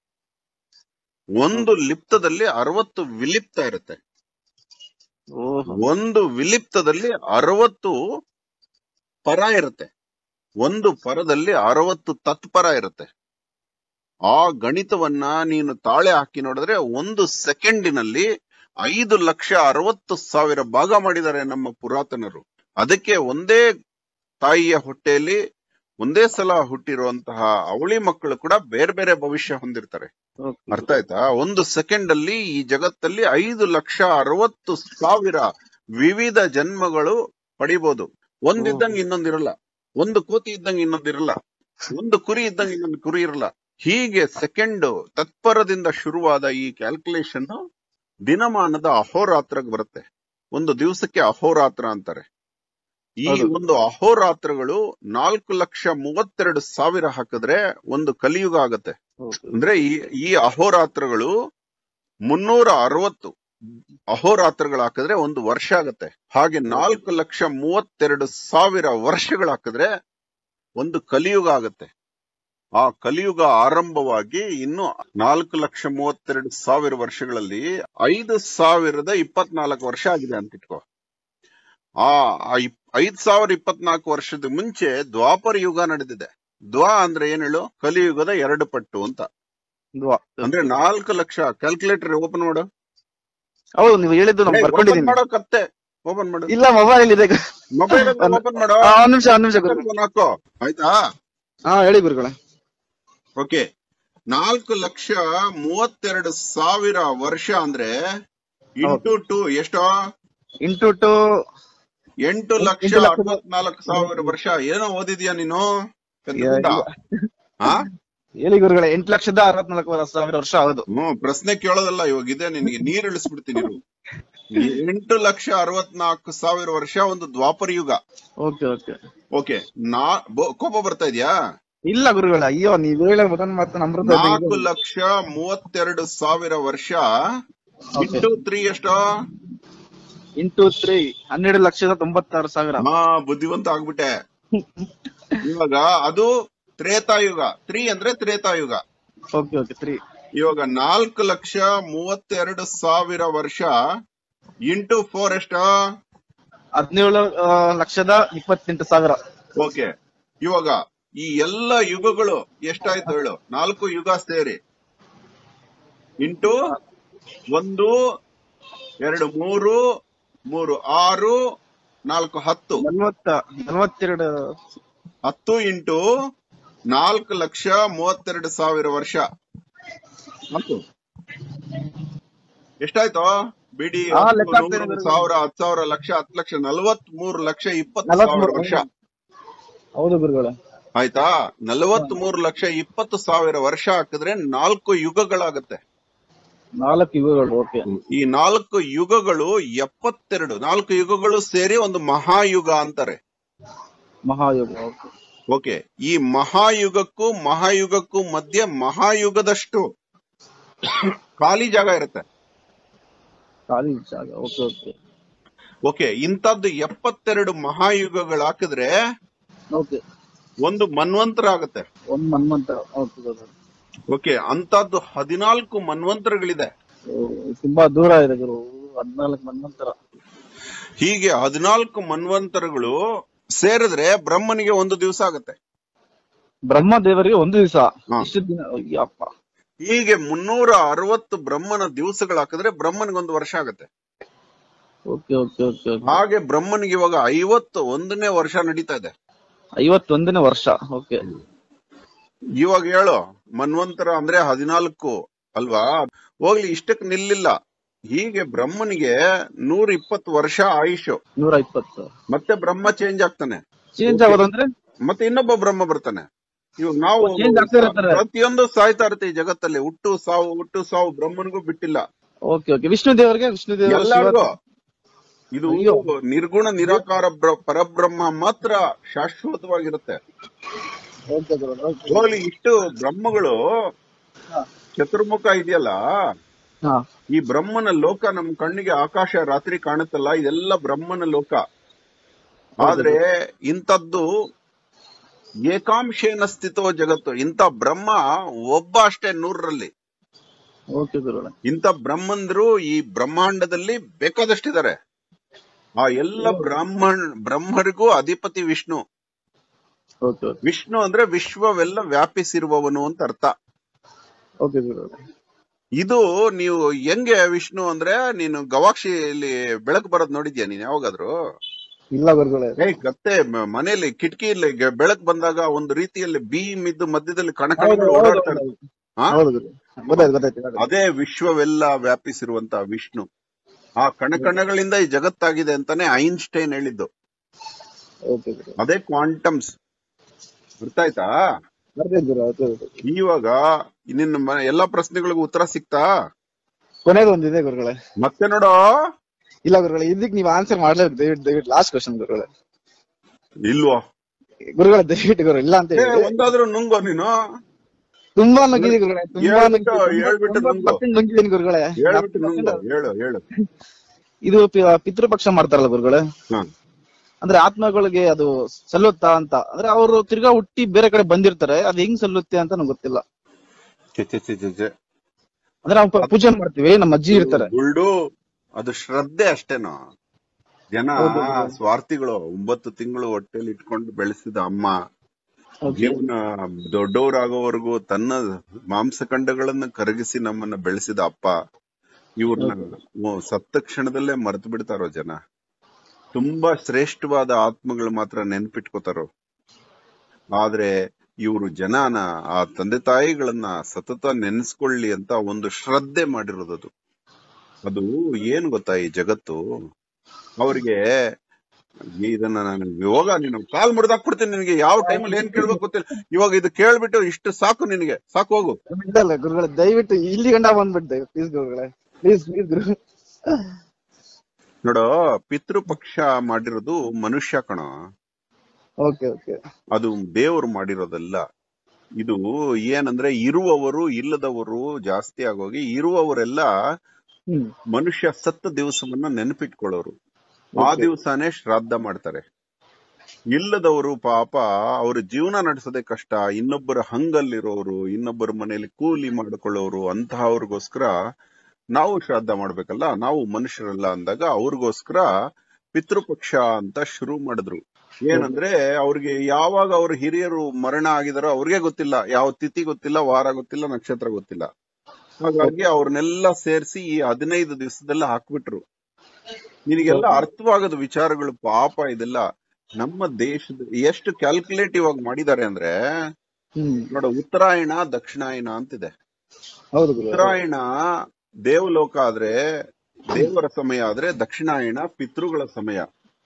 ಒಂದು ಲಿಪ್ತದಲ್ಲಿ ಅರವತ್ತು ವಿಲಿಪ್ತ ಇರುತ್ತೆ ಓಹೋ ಒಂದು ವಿಲಿಪ್ತದಲ್ಲಿ ಅರವತ್ತು ಪರ ಇರುತ್ತೆ ಒಂದು ಪರದಲ್ಲಿ ಅರವತ್ತು ತತ್ಪರ ಇರುತ್ತೆ ಆ ಗಣಿತವನ್ನ ನೀನು ತಾಳೆ ಹಾಕಿ ನೋಡಿದ್ರೆ ಒಂದು ಸೆಕೆಂಡಿನಲ್ಲಿ ಐದು ಲಕ್ಷ ಅರವತ್ತು ಸಾವಿರ ಭಾಗ ಮಾಡಿದ್ದಾರೆ ನಮ್ಮ ಪುರಾತನರು ಅದಕ್ಕೆ ಒಂದೇ ತಾಯಿಯ ಹೊಟ್ಟೆಯಲ್ಲಿ ಒಂದೇ ಸಲ ಹುಟ್ಟಿರುವಂತಹ ಅವಳಿ ಮಕ್ಕಳು ಕೂಡ ಬೇರೆ ಬೇರೆ ಭವಿಷ್ಯ ಹೊಂದಿರ್ತಾರೆ ಓಕೆ. ಅರ್ಥ ಆಯ್ತಾ ಒಂದು ಸೆಕೆಂಡ್ ಅಲ್ಲಿ ಈ ಜಗತ್ತಲ್ಲಿ ಐದು ಲಕ್ಷ ಅರವತ್ತು ಸಾವಿರ ವಿವಿಧ ಜನ್ಮಗಳು ಪಡಿಬಹುದು ಒಂದಿದ್ದಂಗೆ ಇನ್ನೊಂದಿರಲ್ಲ ಒಂದು ಕೋತಿ ಇದ್ದಂಗೆ ಇನ್ನೊಂದಿರಲ್ಲ ಒಂದು ಕುರಿ ಇದ್ದಂಗೆ ಇನ್ನೊಂದು ಕುರಿ ಇರಲ್ಲ ಹೀಗೆ ಸೆಕೆಂಡ್ ತತ್ಪರದಿಂದ ಶುರುವಾದ ಈ ಕ್ಯಾಲ್ಕುಲೇಷನ್ ದಿನಮಾನದ ಅಹೋರಾತ್ರಕ್ಕೆ ಬರುತ್ತೆ ಒಂದು ದಿವಸಕ್ಕೆ ಅಹೋರಾತ್ರ ಅಂತಾರೆ ಈ ಹೌದು. ಒಂದು ಅಹೋರಾತ್ರಗಳು ನಾಲ್ಕು ಲಕ್ಷ ಮೂವತ್ತೆರಡು ಸಾವಿರ ಹಾಕಿದ್ರೆ ಒಂದು ಕಲಿಯುಗ ಆಗತ್ತೆ ಓಕೆ. ಅಂದ್ರೆ ಈ ಈ ಅಹೋರಾತ್ರಗಳು ಮುನ್ನೂರ ಅರವತ್ತು ಅಹೋರಾತ್ರಗಳು ಹಾಕಿದ್ರೆ ಒಂದು ವರ್ಷ ಆಗತ್ತೆ ಹಾಗೆ ನಾಲ್ಕು ಲಕ್ಷ ಮೂವತ್ತೆರಡು ಸಾವಿರ ವರ್ಷಗಳು ಹಾಕಿದ್ರೆ ಒಂದು ಕಲಿಯುಗ ಆಗತ್ತೆ ಆ ಕಲಿಯುಗ ಆರಂಭವಾಗಿ ಇನ್ನು ನಾಲ್ಕು ಲಕ್ಷ ಮೂವತ್ತೆರಡು ಸಾವಿರ ವರ್ಷಗಳಲ್ಲಿ ಐದು ಸಾವಿರದ ಇಪ್ಪತ್ನಾಲ್ಕು ವರ್ಷ ಆಗಿದೆ ಅಂತ ಇಟ್ಕೋ ಆ ಆ ಇಪ್- ಐದ್ ಸಾವಿರ ಇಪ್ಪತ್ನಾಲ್ಕು ವರ್ಷದ ಮುಂಚೆ ದ್ವಾಪರ ಯುಗ ನಡೆದಿದೆ ದ್ವಾ ಅಂದ್ರೆ ಏನ್ ಹೇಳು ಕಲಿಯುಗದ ಎರಡು ಪಟ್ಟು ಅಂತ ದ್ವಾ. ಅಂದ್ರೆ ನಾಲ್ಕು ಲಕ್ಷ ಕ್ಯಾಲ್ಕುಲೇಟರ್ ಓಪನ್ ಮಾಡು ಹೌದು ನೀವು ಹೇಳಿದ್ದು ನಾನು ಓಪನ್ ಬರ್ಕೊಂಡಿದ್ದೀನಿ ಮಾಡೋ ಕತ್ತೆ ಓಪನ್ ಮಾಡು ಇಲ್ಲ ಮೊಬೈಲ್ ಇದೆ ಮೊಬೈಲ್ ಓಪನ್ ಮಾಡೋ ಆ, ಒಂದ್ ನಿಮಿಷ ಒಂದ್ ನಿಮಿಷ ಗುರು ಫೋನ್ ಹಾಕೋ ಆಯ್ತಾ ಹಾ ಹೇಳಿ ಗುರುಗಳೇ ಓಕೆ ನಾಲ್ಕು ಲಕ್ಷ ಮೂವತ್ತೆರಡು ಸಾವಿರ ವರ್ಷ ಅಂದ್ರೆ ಇಂಟು ಟು ಎಷ್ಟೋ ಇಂಟು ಟು ಎಂಟು ಲಕ್ಷ ಎಂಟು ಲಕ್ಷದ- ಅರವತ್ನಾಲ್ಕು ಸಾವಿರ ವರ್ಷ ಏನೋ ಓದಿದ್ಯಾ ನೀನು ಪೆದ್ದ ಗುಂಡ? ಆ ಹೇಳಿ ಗುರುಗಳೇ ಎಂಟು ಲಕ್ಷದ ಅರವತ್ನಾಲ್ಕು ಸಾವಿರ ವರ್ಷ ಹೌದು ಹ್ಮ್ ಪ್ರಶ್ನೆ ಕೇಳೋದಲ್ಲ ಇವಾಗ ಇದೆ ನಿನಗೆ ನೀರ್ ಇಳಿಸ್ಬಿಡ್ತೀನಿ ಇರು. ಎಂಟು ಲಕ್ಷ ಅರವತ್ನಾಲ್ಕು ಸಾವಿರ ವರ್ಷ ಒಂದು ದ್ವಾಪರ ಯುಗ ಓಕೆ ಓಕೆ ಓಕೆ ನಾ ಬೊ- ಕೋಪ ಬರ್ತಾ ಇದ್ಯಾ ಇಲ್ಲ ಗುರುಗಳ ಅಯ್ಯೋ ನೀವ್ ಹೇಳೋ ಮೊದಲ ಮಾತು ಅಮೃತ ನಾಲ್ಕು ಲಕ್ಷ ಮೂವತ್ತೆರಡು ಸಾವಿರ ವರ್ಷ ಇಂಟು ತ್ರೀ ಎಷ್ಟೋ ಇಂಟು ತ್ರೀ ಹನ್ನೆರಡು ಲಕ್ಷದ ತೊಂಬತ್ತಾರು ಸಾವಿರ ಹಾ ಬುದ್ಧಿವಂತ ಆಗ್ಬಿಟ್ಟೆ ಇವಾಗ ಅದು ತ್ರೇತಾಯುಗ ತ್ರೀ ಅಂದ್ರೆ ತ್ರೇತಾಯುಗ ಓಕೆ ಓಕೆ ತ್ರೀ ಇವಾಗ ನಾಲ್ಕು ಲಕ್ಷ ಮೂವತ್ತೆರಡು ಸಾವಿರ ವರ್ಷ ಇಂಟು ಫೋರ್ ಎಷ್ಟ ಹದಿನೇಳು ಆ, ಲಕ್ಷದ ಇಪ್ಪತ್ತೆಂಟು ಸಾವಿರ ಓಕೆ ಇವಾಗ ಈ ಎಲ್ಲ ಯುಗಗಳು ಎಷ್ಟಾಯ್ತು ಹೇಳು ನಾಲ್ಕು ಯುಗ ಸೇರಿ ಇಂಟು ಒಂದು ಎರಡು ಮೂರು ಮೂರು ಆರು ನಾಲ್ಕು ಹತ್ತು ನಲ್ವತ್ತ ನಲ್ವತ್ತೆರಡು ಹತ್ತು ಇಂಟು ನಾಲ್ಕು ಲಕ್ಷ ಮೂವತ್ತೆರಡು ಸಾವಿರ ವರ್ಷ ಹತ್ತು ಎಷ್ಟಾಯ್ತು ಬಿಡಿ ಹಾ, ಹತ್ತು, ಲೆಕ್ಕ ಹಾಕ್ತೇನೆ ನೂರು, ಗುರು. ಸಾವಿರ ಹತ್ತು ಸಾವಿರ ಲಕ್ಷ ಹತ್ತು ಲಕ್ಷ ನಲವತ್ ಮೂರು ಲಕ್ಷ ಇಪ್ಪತ್ತು ನಲವತ್ಮೂರು ಸಾವಿರ ವರ್ಷ ಹೌದು ಗುರುಗಳ ಆಯ್ತಾ ನಲವತ್ ಮೂರು ಲಕ್ಷ ಇಪ್ಪತ್ತು ಸಾವಿರ ವರ್ಷ ಹಾಕಿದ್ರೆ ನಾಲ್ಕು ಯುಗಗಳಾಗತ್ತೆ ನಾಲ್ಕು ಯುಗಗಳು ಓಕೆ ಈ ನಾಲ್ಕು ಯುಗಗಳು ಎಪ್ಪತ್ತೆರಡು ನಾಲ್ಕು ಯುಗಗಳು ಸೇರಿ ಒಂದು ಮಹಾಯುಗ ಅಂತಾರೆ ಮಹಾಯುಗ ಓಕೆ ಓಕೆ ಈ ಮಹಾಯುಗಕ್ಕೂ ಮಹಾಯುಗಕ್ಕೂ ಮಧ್ಯೆ ಮಹಾಯುಗದಷ್ಟು ಖಾಲಿ ಜಾಗ ಇರುತ್ತೆ ಖಾಲಿ ಜಾಗ ಓಕೆ ಓಕೆ ಓಕೆ ಇಂಥದ್ದು ಎಪ್ಪತ್ತೆರಡು ಮಹಾಯುಗಗಳು ಹಾಕಿದ್ರೆ ಓಕೆ ಒಂದು ಮನ್ವಂತರ ಆಗುತ್ತೆ ಒಂದ್ ಮನ್ಮಂತ ಓಕೆ ಗುರು ಓಕೆ ಅಂತದ್ದು ಹದಿನಾಲ್ಕು ಮನ್ವಂತರಗಳಿದೆ ಓ, ತುಂಬಾ ದೂರ ಇದೆ ಗುರು ಹದ್ನಾಲ್ಕು ಮನ್ಮಂತರ ಹೀಗೆ ಹದಿನಾಲ್ಕು ಮನ್ವಂತರಗಳು ಸೇರಿದ್ರೆ ಬ್ರಹ್ಮನಿಗೆ ಒಂದು ದಿವಸ ಆಗುತ್ತೆ ಬ್ರಹ್ಮ ದೇವರಿಗೆ ಒಂದು ದಿವಸ ಹಾ. ಇಷ್ಟು ದಿನ ಅಯ್ಯಪ್ಪ ಹೀಗೆ ಮುನ್ನೂರ ಅರವತ್ತು ಬ್ರಹ್ಮನ ದಿವಸಗಳು ಹಾಕಿದ್ರೆ ಬ್ರಹ್ಮನಿಗೆ ಒಂದು ವರ್ಷ ಆಗುತ್ತೆ ಓಕೆ ಓಕೆ ಓಕೆ ಓಕೆ ಹಾಗೆ ಬ್ರಹ್ಮನಿಗೆ ಇವಾಗ ಐವತ್ತು ಒಂದನೇ ವರ್ಷ ನಡೀತಾ ಇದೆ ಐವತ್ತೊಂದನೇ ವರ್ಷ ಓಕೆ ಇವಾಗ ಹೇಳು ಮನ್ವಂತರ ಅಂದ್ರೆ ಹದಿನಾಲ್ಕು ಅಲ್ವಾ ಹೋಗ್ಲಿ ಇಷ್ಟಕ್ಕೆ ನಿಲ್ಲಿಲ್ಲ ಹೀಗೆ ಬ್ರಹ್ಮನಿಗೆ ನೂರ ಇಪ್ಪತ್ತು ವರ್ಷ ಆಯುಷು ನೂರ ಇಪ್ಪತ್ತು ಮತ್ತೆ ಬ್ರಹ್ಮ ಚೇಂಜ್ ಆಗ್ತಾನೆ ಚೇಂಜ್ ಆಗೋದಂದ್ರೆ ಮತ್ತೆ ಇನ್ನೊಬ್ಬ ಬ್ರಹ್ಮ ಬರ್ತಾನೆ ಇವಾಗ ನಾವು Change ಆಗ್ತಾ ಇರ್ತಾರೆ. ಪ್ರತಿಯೊಂದು ಸಾಯ್ತಾ ಇರುತ್ತೆ ಈ ಜಗತ್ತಲ್ಲಿ ಹುಟ್ಟು ಸಾವು ಹುಟ್ಟು ಸಾವು ಬ್ರಹ್ಮನಿಗೂ ಬಿಟ್ಟಿಲ್ಲ ಓಕೆ ಓಕೆ ವಿಷ್ಣು ದೇವರಿಗೆ ವಿಷ್ಣು ದೇವರ ಎಲ್ಲರಿಗೂ ಇದು ಅಯ್ಯೋ. ನಿರ್ಗುಣ ನಿರಾಕಾರ ಬ್ರ- ಪರಬ್ರಹ್ಮ ಮಾತ್ರ ಶಾಶ್ವತವಾಗಿರುತ್ತೆ ಓಕೆ ಗುರು, ಓಕೆ. ಹೋಗ್ಲಿ ಇಷ್ಟು ಬ್ರಹ್ಮಗಳು ಹಾ. ಚತುರ್ಮುಖ ಇದೆಯಲ್ಲ ಹಾ ಈ ಬ್ರಹ್ಮನ ಲೋಕ ನಮ್ ಕಣ್ಣಿಗೆ ಆಕಾಶ ರಾತ್ರಿ ಕಾಣುತ್ತಲ್ಲ ಇದೆಲ್ಲ ಬ್ರಹ್ಮನ ಲೋಕ ಆದ್ರೆ ಇಂಥದ್ದು ಏಕಾಂಶೇನ ಸ್ಥಿತೋ ಜಗತ್ತು ಇಂಥ ಬ್ರಹ್ಮ ಒಬ್ಬ ಅಷ್ಟೇ ನೂರರಲ್ಲಿ ಓಕೆ ಗುರುಗಳೇ ಇಂಥ ಬ್ರಹ್ಮಂದ್ರು ಈ ಬ್ರಹ್ಮಾಂಡದಲ್ಲಿ ಬೇಕಾದಷ್ಟಿದ್ದಾರೆ ಆ ಎಲ್ಲ ಬ್ರಾಹ್ಮಣ್ ಬ್ರಹ್ಮರಿಗೂ ಅಧಿಪತಿ ವಿಷ್ಣು ಓಕೆ ಓಕೆ ವಿಷ್ಣು ಅಂದ್ರೆ ವಿಶ್ವವೆಲ್ಲ ವ್ಯಾಪಿಸಿರುವವನು ಅಂತ ಅರ್ಥ ಓಕೆ ಗುರುಗಳೇ ಇದು ನೀವು ಹೆಂಗೆ ವಿಷ್ಣು ಅಂದ್ರೆ ನೀನು ಗವಾಕ್ಷಿಯಲ್ಲಿ ಬೆಳಕು ಬರೋದ್ ನೋಡಿದ್ಯಾ ನೀನ್ ಯಾವಾಗಾದ್ರು ಇಲ್ಲ ಗುರುಗಳೇ ಏ ಗತ್ತೆ ಮ- ಮನೆಯಲ್ಲಿ ಕಿಟಕಿಯಲ್ಲಿ ಬೆಳಕು ಬಂದಾಗ ಒಂದು ರೀತಿಯಲ್ಲಿ ಬೀಮ್ ಇದ್ದು ಮಧ್ಯದಲ್ಲಿ ಹೌದು, ಕಣಕಣಗಳು ಹೌದು, ಓಡಾಡ್ತಾ ಹೌದು. ಇರ್ತವೆ. ಹಾ? ಹೌದು ಗುರು ಗೊತ್ತಾಯ್ತು ಗೊತ್ತಾಯ್ತು ಗೊತ್ತಾಯ್ತು. ಅದೇ ವಿಶ್ವವೆಲ್ಲ ವ್ಯಾಪಿಸಿರುವಂತ ವಿಷ್ಣು ಆ ಕಣಕಣಗಳಿಂದ ಈ ಜಗತ್ತಾಗಿದೆ ಅಂತಾನೆ ಐನ್ಸ್ಟೈನ್ ಹೇಳಿದ್ದು ಓಕೆ ಗುರು ಅದೇ ಕ್ವಾಂಟಮ್ಸ್ ಅರ್ಥ ಆಯ್ತಾ ಬರ್ತೀನಿ ಗುರು ಆಯ್ತು, ಆಯ್ತು. ಇವಾಗ ನಿನ್ನ ಮ- ಎಲ್ಲಾ ಪ್ರಶ್ನೆಗಳಿಗೂ ಉತ್ತರ ಸಿಕ್ತಾ ಕೊನೆದು ಒಂದಿದೆ ಗುರುಗಳೇ ಮತ್ತೆ ನೋಡೋ ಇಲ್ಲ ಗುರುಗಳೇ ಇದಕ್ಕೆ ನೀವು ಆನ್ಸರ್ ಮಾಡ್ಲೇಬೇಕು ದಯವಿಟ್ಟು ದಯವಿಟ್ಟು ಲಾಸ್ಟ್ ಕ್ವಶನ್ ಗುರುಗಳೇ ಇಲ್ವೋ ಗುರುಗಳೇ ದಯವಿಟ್ಟು ಗುರು ಇಲ್ಲ ಅಂತ ಏ, ಹೇಳಿ ಒಂದಾದ್ರೂ ನುಂಗೋ ನೀನು ತುಂಬಾ ನುಗ್ಗಿದೆ ಗುರುಗಳೇ ತುಂಬಾ ಹೇಳ್ಬಿಟ್ಟು- ನುಗ್ಗಿದೆ. ಹೇಳ್ಬಿಟ್ಟು ತುಂಬಾ ನುಂಗು. percent ನುಗ್ಗಿದ್ದೀನಿ ಗುರುಗಳೇ ಹೇಳ್ಬಿಟ್ಟು ನುಂಗು ಹೇಳು ಹೇಳು ಇದು ಪಿ- ಪಿತೃಪಕ್ಷ ಮಾಡ್ತಾರಲ್ಲ ಗುರುಗಳೇ ಹ. ಅಂದ್ರೆ ಆತ್ಮಗಳಿಗೆ ಅದು ಸಲ್ಲುತ್ತಾ ಅಂತ ಅಂದ್ರೆ ಅವರು ತಿರ್ಗಾ ಹುಟ್ಟಿ ಬೇರೆ ಕಡೆ ಬಂದಿರ್ತಾರೆ ಅದು ಹೆಂಗ್ ಸಲ್ಲುತ್ತೆ ಅಂತ ನಂಗೆ ಗೊತ್ತಿಲ್ಲ ಛೆ, ಛೆ, ಛೆ, ಛೆ, ಛೆ. ಅಂದ್ರೆ ನಾವು ಪ- ಪೂಜೆ ಮಾಡ್ತೀವಿ ನಮ್ಮ ಅಜ್ಜಿ ಇರ್ತಾರೆ ಗುಲ್ಡು ಅದು ಶ್ರದ್ಧೆ ಅಷ್ಟೇನೋ ಜನ ಹೌದು. ಸ್ವಾರ್ಥಿಗಳು ಒಂಬತ್ತು ತಿಂಗಳು ಹೊಟ್ಟೆಲಿ ಇಟ್ಕೊಂಡು ಬೆಳೆಸಿದ ಅಮ್ಮ Okay. ಜೀವನ ದೊಡ್ಡವರಾಗೋವರೆಗೂ ತನ್ನ ಮಾಂಸಖಂಡಗಳನ್ನ ಕರಗಿಸಿ ನಮ್ಮನ್ನ ಬೆಳೆಸಿದ ಅಪ್ಪ ಇವ್ರನ್ನ ಸತ್ತ ಕ್ಷಣದಲ್ಲೇ ಮರೆತು ಬಿಡ್ತಾರೋ ಜನ ತುಂಬಾ ಶ್ರೇಷ್ಠವಾದ ಆತ್ಮಗಳು ಮಾತ್ರ ನೆನ್ಪಿಟ್ಕೋತಾರೋ ಆದ್ರೆ ಇವರು ಜನನ ಆ ತಂದೆ ತಾಯಿಗಳನ್ನ ಸತತ ನೆನೆಸ್ಕೊಳ್ಳಿ ಅಂತ ಒಂದು ಶ್ರದ್ಧೆ ಮಾಡಿರೋದದು ಅದು ಏನ್ ಗೊತ್ತಾ ಈ ಜಗತ್ತು ಅವ್ರಿಗೆ ಇದನ್ನ ನಾನು ಇವಾಗ ನೀನು ಕಾಲ್ ಮುರಿದಾಕ್ಬಿಡ್ತೀನಿ ನಿನಗೆ ಯಾವ ಟೈಮಲ್ಲಿ ಏನ್ ಕೇಳ್ಬೇಕು ಗೊತ್ತಿಲ್ಲ ಇವಾಗ ಇದು ಕೇಳ್ಬಿಟ್ಟು ಇಷ್ಟು ಸಾಕು ನಿನಗೆ ಸಾಕು ಹೋಗು ಬಿಡಲ್ಲ ಗುರುಗಳೇ ದಯವಿಟ್ಟು ಇಲ್ಲಿ ಗಂಡ ಬಂದ್ಬಿಡ್ದೆ ಪ್ಲೀಸ್ ಗುರುಗಳೇ ಪ್ಲೀಸ್ ಪ್ಲೀಸ್ ಗುರು ನೋಡೋ ಪಿತೃಪಕ್ಷ ಮಾಡಿರೋದು ಮನುಷ್ಯ ಕಣ ಓಕೆ ಓಕೆ ಅದು ದೇವರು ಮಾಡಿರೋದಲ್ಲ ಇದು ಏನಂದ್ರೆ ಇರುವವರು ಇಲ್ಲದವರು ಜಾಸ್ತಿ ಆಗೋಗಿ ಇರುವವರೆಲ್ಲ ಹ್ಮ್ ಮನುಷ್ಯ ಸತ್ತ ದಿವಸವನ್ನ ನೆನಪಿಟ್ಕೊಳ್ಳೋರು ಆ Okay. ದಿವಸನೇ ಶ್ರಾದ್ದ ಮಾಡ್ತಾರೆ ಇಲ್ಲದವರು ಪಾಪ ಅವ್ರ ಜೀವನ ನಡೆಸೋದೇ ಕಷ್ಟ ಇನ್ನೊಬ್ಬರ ಹಂಗಲ್ಲಿರೋರು ಇನ್ನೊಬ್ಬರ ಮನೆಯಲ್ಲಿ ಕೂಲಿ ಮಾಡ್ಕೊಳ್ಳೋರು ಅಂತಹವ್ರಿಗೋಸ್ಕರ ನಾವು ಶ್ರಾದ್ದ ಮಾಡ್ಬೇಕಲ್ಲ ನಾವು ಮನುಷ್ಯರಲ್ಲ ಅಂದಾಗ ಅವ್ರಿಗೋಸ್ಕರ ಪಿತೃಪಕ್ಷ ಅಂತ ಶುರು ಮಾಡಿದ್ರು ಏನಂದ್ರೆ ಅವ್ರಿಗೆ ಯಾವಾಗ ಅವ್ರ ಹಿರಿಯರು ಮರಣ ಆಗಿದಾರೋ ಅವ್ರಿಗೆ ಗೊತ್ತಿಲ್ಲ ಯಾವ ತಿಥಿ ಗೊತ್ತಿಲ್ಲ ವಾರ ಗೊತ್ತಿಲ್ಲ ನಕ್ಷತ್ರ ಗೊತ್ತಿಲ್ಲ ಹಾಗಾಗಿ ಅವ್ರನ್ನೆಲ್ಲ ಸೇರಿಸಿ ಈ ಹದಿನೈದು ದಿವಸದಲ್ಲ ಹಾಕ್ಬಿಟ್ರು ನಿನಗೆಲ್ಲ ಅರ್ಥವಾಗದ ವಿಚಾರಗಳು ಪಾಪ ಇದೆಲ್ಲ ನಮ್ಮ ದೇಶದ ಎಷ್ಟು ಕ್ಯಾಲ್ಕುಲೇಟಿವ್ ಆಗಿ ಮಾಡಿದ್ದಾರೆ ಅಂದ್ರೆ ಹ್ಮ್ ನೋಡ ಉತ್ತರಾಯಣ ದಕ್ಷಿಣಾಯನ ಅಂತಿದೆ ಹೌದು ಗುರು ಉತ್ತರಾಯಣ ದೇವಲೋಕ ಆದ್ರೆ ದೇವರ ಸಮಯ ಆದ್ರೆ ದಕ್ಷಿಣಾಯಣ ಪಿತೃಗಳ ಸಮಯ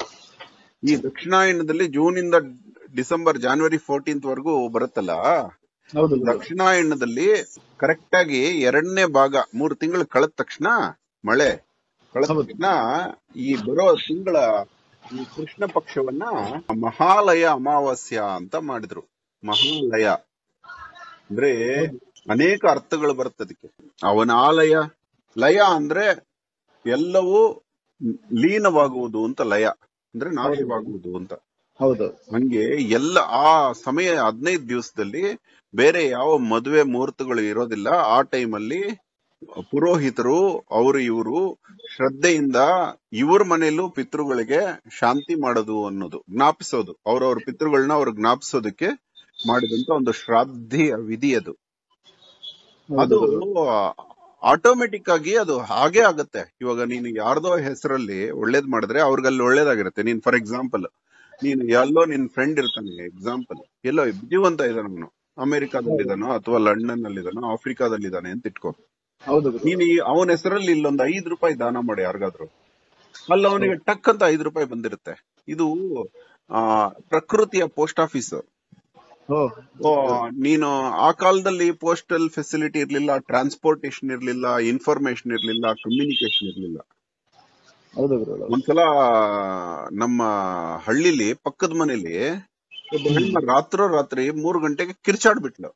ಈ ದಕ್ಷಿಣಾಯನದಲ್ಲಿ ಜೂನ್ ಇಂದ ಡಿಸೆಂಬರ್ ಜಾನ್ವರಿ ಫೋರ್ಟೀನ್ತ್ ವರೆಗೂ ಬರುತ್ತಲ್ಲ ಹೌದು ಗುರು ದಕ್ಷಿಣಾಯನದಲ್ಲಿ ಕರೆಕ್ಟ್ ಆಗಿ ಎರಡನೇ ಭಾಗ ಮೂರು ತಿಂಗಳು ಕಳೆದ ತಕ್ಷಣ ಮಳೆ ಕಳೆದ ಹೌದು. ತಕ್ಷಣ ಈ ಬರೋ ತಿಂಗಳ ಈ ಕೃಷ್ಣ ಪಕ್ಷವನ್ನ ಮಹಾಲಯ ಅಮಾವಾಸ್ಯ ಅಂತ ಮಾಡಿದ್ರು ಮಹಾಲಯ ಅಂದ್ರೆ ಅನೇಕ ಅರ್ಥಗಳು ಬರುತ್ತೆ ಅದಕ್ಕೆ ಅವನ ಆಲಯ ಲಯ ಅಂದ್ರೆ ಎಲ್ಲವೂ ಲೀನವಾಗುವುದು ಅಂತ ಲಯ ಅಂದ್ರೆ ನಾಶವಾಗುವುದು ಅಂತ ಹೌದು ಹಂಗೆ ಎಲ್ಲ ಆ ಸಮಯ ಹದಿನೈದು ದಿವಸದಲ್ಲಿ ಬೇರೆ ಯಾವ ಮದುವೆ ಮುಹೂರ್ತಗಳು ಇರೋದಿಲ್ಲ ಆ ಟೈಮಲ್ಲಿ ಪುರೋಹಿತರು ಅವರು ಇವರು ಶ್ರದ್ಧೆಯಿಂದ ಇವ್ರ ಮನೆಯಲ್ಲೂ ಪಿತೃಗಳಿಗೆ ಶಾಂತಿ ಮಾಡೋದು ಅನ್ನೋದು ಜ್ಞಾಪಿಸೋದು ಅವ್ರವ್ರ ಪಿತೃಗಳನ್ನ ಅವ್ರು ಜ್ಞಾಪಿಸೋದಕ್ಕೆ ಮಾಡಿದಂತ ಒಂದು ಶ್ರಾದ್ಧಿಯ ವಿಧಿ ಅದು ಅದು ಆಟೋಮೆಟಿಕ್ ಆಗಿ ಅದು ಹಾಗೆ ಆಗತ್ತೆ ಇವಾಗ ನೀನು ಯಾರ್ದೋ ಹೆಸರಲ್ಲಿ ಒಳ್ಳೇದ್ ಮಾಡಿದ್ರೆ ಅವ್ರಿಗಲ್ಲಿ ಒಳ್ಳೇದಾಗಿರುತ್ತೆ ನೀನ್ ಫಾರ್ ಎಕ್ಸಾಂಪಲ್ ನೀನು ಎಲ್ಲೋ ನಿನ್ ಫ್ರೆಂಡ್ ಇರ್ತಾನೆ ಎಕ್ಸಾಂಪಲ್ ಎಲ್ಲೋ ಜೀವಂತ ಇದ್ದಾನೆ ಅವನು ಅಮೆರಿಕಾದಲ್ಲಿ ಇದಾನೋ ಅಥವಾ ಲಂಡನ್ ಅಲ್ಲಿ ಇದಾನೋ ಆಫ್ರಿಕಾದಲ್ಲಿ ಇದಾನೆ ಅಂತ ಇಟ್ಕೋ ಹೌದು ಗುರು ನೀನು ಅವನ ಹೆಸರಲ್ಲಿ ಇಲ್ಲೊಂದು ಐದ್ ರೂಪಾಯಿ ದಾನ ಮಾಡಿ ಯಾರಿಗಾದ್ರು ಅಲ್ಲ ಅವನಿಗೆ ಟಕ್ ಅಂತ ಐದು ರೂಪಾಯಿ ಬಂದಿರುತ್ತೆ ಇದು ಆ ಪ್ರಕೃತಿಯ ಪೋಸ್ಟ್ ಆಫೀಸ್ ಓ ಓ, ನೀನು ಆ ಕಾಲದಲ್ಲಿ ಪೋಸ್ಟಲ್ ಫೆಸಿಲಿಟಿ ಇರ್ಲಿಲ್ಲ ಟ್ರಾನ್ಸ್ಪೋರ್ಟೇಶನ್ ಇರ್ಲಿಲ್ಲ ಇನ್ಫಾರ್ಮೇಶನ್ ಇರ್ಲಿಲ್ಲ ಕಮ್ಯುನಿಕೇಶನ್ ಇರ್ಲಿಲ್ಲ ಹೌದು ಗುರು ಒಂದ್ಸಲ ನಮ್ಮ ಹಳ್ಳಿಲಿ ಪಕ್ಕದ ಮನೇಲಿ ಒಬ್ಬ ಹೆಣ್ಣ ರಾತ್ರೋ ರಾತ್ರಿ ಮೂರು ಗಂಟೆಗೆ ಕಿರ್ಚಾಡ್ಬಿಟ್ಲು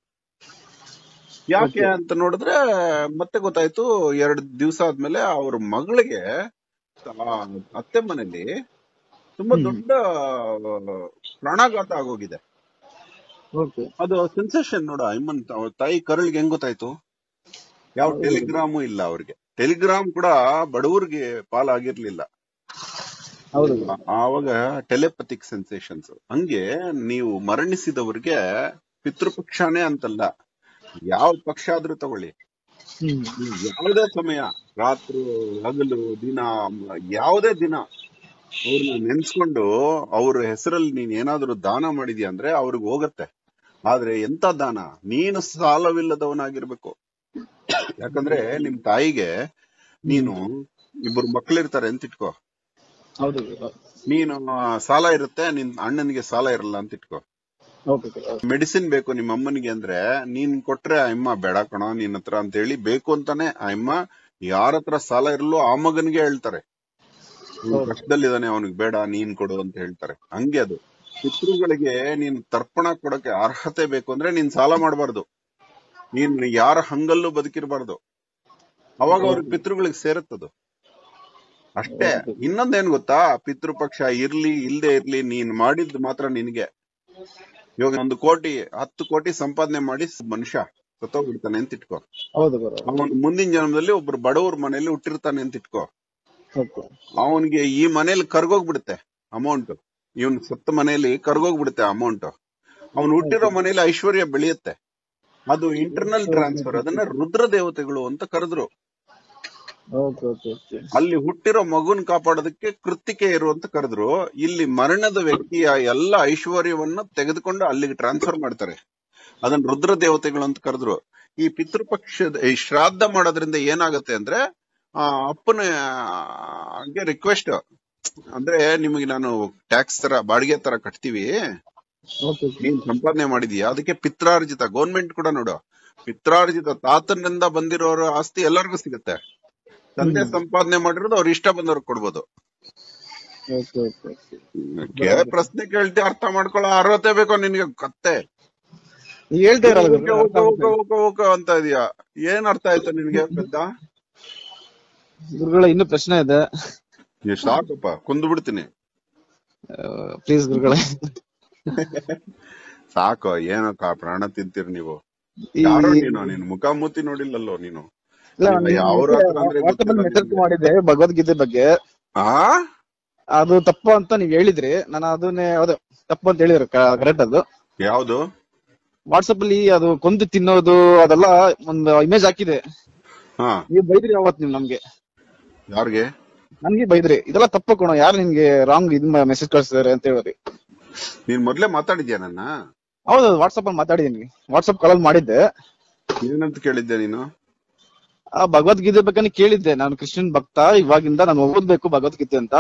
ಯಾಕೆ ಅಂತ ನೋಡಿದ್ರೆ ಮತ್ತೆ ಗೊತ್ತಾಯ್ತು ಎರಡ್ ದಿವಸ ಆದ್ಮೇಲೆ ಅವ್ರ ಮಗಳಿಗೆ ಆ ಅತ್ತೆ ಮನೇಲಿ ತುಂಬಾ ಹ್ಮ್. ದೊಡ್ಡ ಪ್ರಾಣಾಘಾತ ಆಗೋಗಿದೆ ಓಕೆ ಅದು ಸೆನ್ಸೇಷನ್ ನೋಡ ಐಮನ್ ಅವ್ರ ತಾಯಿ ಕರಳಿಗೆ ಹೆಂಗ್ ಗೊತ್ತಾಯ್ತು ಯಾವ ಟೆಲಿಗ್ರಾಮು ಇಲ್ಲ ಅವ್ರಿಗೆ ಟೆಲಿಗ್ರಾಮ್ ಕೂಡ ಬಡವರಿಗೆ ಪಾಲಾಗಿರ್ಲಿಲ್ಲ ಹೌದು ಗುರು ಆವಾಗ ಟೆಲಿಪತಿಕ್ ಸೆನ್ಸೇಷನ್ಸ್ ಹಂಗೆ ನೀವು ಮರಣಿಸಿದವರಿಗೆ ಪಿತೃಪಕ್ಷನೇ ಅಂತಲ್ಲ ಯಾವ ಪಕ್ಷ ಆದ್ರೂ ತಗೊಳ್ಳಿ ಹ್ಮ್ ನೀವು ಯಾವುದೇ ಸಮಯ ರಾತ್ರಿ ಹಗಲು ದಿನ ಯಾವುದೇ ದಿನ ಅವ್ರನ್ನ ನೆನ್ಸ್ಕೊಂಡು ಅವ್ರ ಹೆಸರಲ್ಲಿ ನೀನ್ ಏನಾದ್ರೂ ದಾನ ಮಾಡಿದ್ಯಾ ಅಂದ್ರೆ ಅವ್ರಿಗೆ ಹೋಗತ್ತೆ ಆದ್ರೆ ಎಂತ ದಾನ ನೀನು ಸಾಲವಿಲ್ಲದವನಾಗಿರ್ಬೇಕು ಯಾಕಂದ್ರೆ ನಿಮ್ ತಾಯಿಗೆ ನೀನು ಇಬ್ಬರು ಮಕ್ಳಿರ್ತಾರೆ ಅಂತ ಇಟ್ಕೋ ಹೌದು ಗುರು ನೀನು ಆ, ಸಾಲ ಇರುತ್ತೆ ನಿನ್ ಅಣ್ಣನಿಗೆ ಸಾಲ ಇರಲ್ಲ ಅಂತ ಇಟ್ಕೋ ಓಕೆ ಗುರು ಮೆಡಿಸಿನ್ ಬೇಕು ನಿಮ್ಮ ಅಮ್ಮನಿಗೆ ಅಂದ್ರೆ ನೀನ್ ಕೊಟ್ರೆ ಆ ಅಮ್ಮ ಬೇಡ ಕಣೋ ನಿನ್ ಹತ್ರ ಅಂತ ಹೇಳಿ ಬೇಕು ಅಂತಾನೆ ಆ ಅಮ್ಮ ಯಾರ ಹತ್ರ ಸಾಲ ಇರಲ್ಲೋ ಆ ಮಗನಿಗೆ ಹೇಳ್ತಾರೆ ಅವ್ನು ಹೌದು. ಕಷ್ಟದಲ್ಲಿದ್ದಾನೆ ಅವನಿಗೆ ಬೇಡ ನೀನ್ ಕೊಡು ಅಂತ ಹೇಳ್ತಾರೆ ಹಂಗೆ ಅದು ಪಿತೃಗಳಿಗೆ ನೀನ್ ತರ್ಪಣ ಕೊಡಕ್ಕೆ ಅರ್ಹತೆ ಬೇಕು ಅಂದ್ರೆ ನೀನ್ ಸಾಲ ಮಾಡಬಾರ್ದು ನೀನ್ ಯಾರ ಹಂಗಲ್ಲೂ ಬದುಕಿರಬಾರ್ದು ಅವಾಗ ಅವ್ರಿಗೆ ಪಿತೃಗಳಿಗೆ ಸೇರುತ್ತದು ಅಷ್ಟೇ ಹೌದು. ಇನ್ನೊಂದೇನ್ ಗೊತ್ತಾ ಪಿತೃಪಕ್ಷ ಇರ್ಲಿ ಇಲ್ದೇ ಇರ್ಲಿ ನೀನ್ ಮಾಡಿದ್ ಮಾತ್ರ ನಿನ್ಗೆ ಇವಾಗ ಒಂದು ಕೋಟಿ ಹತ್ತು ಕೋಟಿ ಸಂಪಾದನೆ ಮಾಡಿ ಮನುಷ್ಯ ಸತ್ತೋಗ್ಬಿಡ್ತಾನೆ ಅಂತ ಇಟ್ಕೋ ಹೌದು ಗುರು ಅವನು ಮುಂದಿನ ಜನ್ಮದಲ್ಲಿ ಒಬ್ರು ಬಡವ್ರ ಮನೆಯಲ್ಲಿ ಹುಟ್ಟಿರ್ತಾನೆ ಅಂತ ಇಟ್ಕೋ ಓಕೆ ಅವನಿಗೆ ಈ ಮನೇಲಿ ಕರ್ಗೋಗ್ಬಿಡುತ್ತೆ ಅಮೌಂಟ್ ಇವನ್ ಸತ್ತ ಮನೆಯಲ್ಲಿ ಕರ್ಗೋಗ್ಬಿಡುತ್ತೆ ಅಮೌಂಟ್ ಅವನು ಹುಟ್ಟಿರೋ ಮನೆಯಲ್ಲಿ ಐಶ್ವರ್ಯ ಬೆಳೆಯುತ್ತೆ ಅದು ಇಂಟರ್ನಲ್ ಟ್ರಾನ್ಸ್ಫರ್ ಅದನ್ನ ರುದ್ರ ದೇವತೆಗಳು ಅಂತ ಕರೆದ್ರು ಓಕೆ ಓಕೆ ಓಕೆ ಅಲ್ಲಿ ಹುಟ್ಟಿರೋ ಮಗುನ್ ಕಾಪಾಡೋದಕ್ಕೆ ಕೃತಿಕೆ ಇರು ಅಂತ ಕರೆದ್ರು ಇಲ್ಲಿ ಮರಣದ ವ್ಯಕ್ತಿಯ ಎಲ್ಲ ಐಶ್ವರ್ಯವನ್ನ ತೆಗೆದುಕೊಂಡು ಅಲ್ಲಿಗೆ ಟ್ರಾನ್ಸ್ಫರ್ ಮಾಡ್ತಾರೆ ಅದನ್ನ ರುದ್ರ ದೇವತೆಗಳು ಅಂತ ಕರೆದ್ರು ಈ ಪಿತೃಪಕ್ಷದ ಈ ಶ್ರಾದ್ದ ಮಾಡೋದ್ರಿಂದ ಏನಾಗುತ್ತೆ ಅಂದ್ರೆ ಆ ಅಪ್ಪನ ಹಂಗೆ ರಿಕ್ವೆಸ್ಟ್ ಅಂದ್ರೆ ನಿಮಗೆ ನಾನು ಟ್ಯಾಕ್ಸ್ ತರ ಬಾಡಿಗೆ ತರ ಕಟ್ತೀವಿ ಓಕೆ ನೀನ್ ಸಂಪಾದನೆ ಮಾಡಿದೀಯ ಅದಕ್ಕೆ ಪಿತ್ರಾರ್ಜಿತ ಗೌರ್ಮೆಂಟ್ ಕೂಡ ನೋಡು ಪಿತ್ರಾರ್ಜಿತ ತಾತನಿಂದ ಬಂದಿರೋರ ಆಸ್ತಿ ಎಲ್ಲರಿಗೂ ಸಿಗುತ್ತೆ ತಂದೆ ಸಂಪಾದನೆ ಮಾಡಿರೋದು ಅವ್ರ ಇಷ್ಟ ಬಂದವ್ರಿಗೆ ಕೊಡ್ಬೋದು ಓಕೆ ಓಕೆ ಕೇ ಪ್ರಶ್ನೆ ಕೇಳ್ತಿ ಅರ್ಥ ಮಾಡ್ಕೊಳ್ಳೋ ಅರ್ಹತೆ ಬೇಕೋ ನಿನ್ಗೆ ಕತ್ತೆ ನೀವ್ ಹೇಳ್ತಾ ಇರಲ್ಲ ಓಕೆ, ಗುರುಗಳೇ, ಓಕೆ, ಓಕೆ, ಓಕೆ, ಓಕೆ ಅಂತ ಇದೀಯಾ ಏನ್ ಅರ್ಥ ಆಯ್ತು ನಿನ್ಗೆ ಪೆದ್ದ ಗುರುಗಳೇ ಇನ್ನೂ ಪ್ರಶ್ನೆ ಇದೆ ನೀ ಸಾಕಪ್ಪ ಕುಂದು ಬಿಡ್ತೀನಿ ಪ್ಲೀಸ್ ಗುರುಗಳೇ ಸಾಕು ಏನಕ್ಕ ಪ್ರಾಣ ತಿಂತೀರಿ ನೀವು ಈ- ಯಾರೋ ನೀನು ನಿನ್ ಮುಖ ಮೂತಿ ನೋಡಿಲ್ಲಲ್ಲೋ ನೀನು ಇಲ್ಲ ನಿಮ್ಮ ಯಾವ್ರ ಹತ್ರ ಅಂದ್ರೆ ಗೊತ್ತಿಲ್ಲ ಮೆಸೇಜ್ ನಿಮ್ಗೆ. ಮಾಡಿದ್ದೆ ಭಗವದ್ಗೀತೆ ಬಗ್ಗೆ ಆ ಅದು ತಪ್ಪು ಅಂತ ನೀವ್ ಹೇಳಿದ್ರಿ ನಾನು ಅದನ್ನೇ ಅದು ತಪ್ಪು ಅಂತ ಹೇಳಿದ್ರು ಕರೆಕ್ಟ್ ಅದು ಯಾವ್ದು ವಾಟ್ಸಪ್ ಅಲ್ಲಿ ಅದು ಕೊಂದು ತಿನ್ನೋದು ಅದೆಲ್ಲ ಒಂದು ಇಮೇಜ್ ಹಾಕಿದೆ ಹಾ ನೀವ್ ಬೈದ್ರಿ ಅವತ್ ನೀವ್ ನಮ್ಗೆ ಯಾರ್ಗೆ ನನ್ಗೆ ಬೈದ್ರಿ ಇದೆಲ್ಲ ತಪ್ಪು ಕಣೋ ಯಾರು ನಿನ್ಗೆ ರಾಂಗ್ ಇದ್ ಮೆಸೇಜ್ ಕಳ್ಸಿದಾರೆ ಅಂತ ಹೇಳಿದ್ರಿ ನೀನ್ ಮೊದ್ಲೇ ಮಾತಾಡಿದ್ಯಾ ನನ್ನ ಹೌದು ವಾಟ್ಸಪ್ ಅಲ್ಲಿ ಮಾತಾಡಿದೀನಿ ವಾಟ್ಸಪ್ ಕಾಲ್ ಮಾಡಿದ್ದೆ ಏನಂತ ಕೇಳಿದ್ದೆ ನೀನು ಆ ಭಗವದ್ಗೀತೆ ಬಗ್ಗೆ ಕೇಳಿದ್ದೆ ನಾನು ಕ್ರಿಶ್ಚಿಯನ್ ಭಕ್ತ ಇವಾಗಿಂದ ನಾನು ಓದ್ಬೇಕು ಭಗವದ್ಗೀತೆ ಅಂತ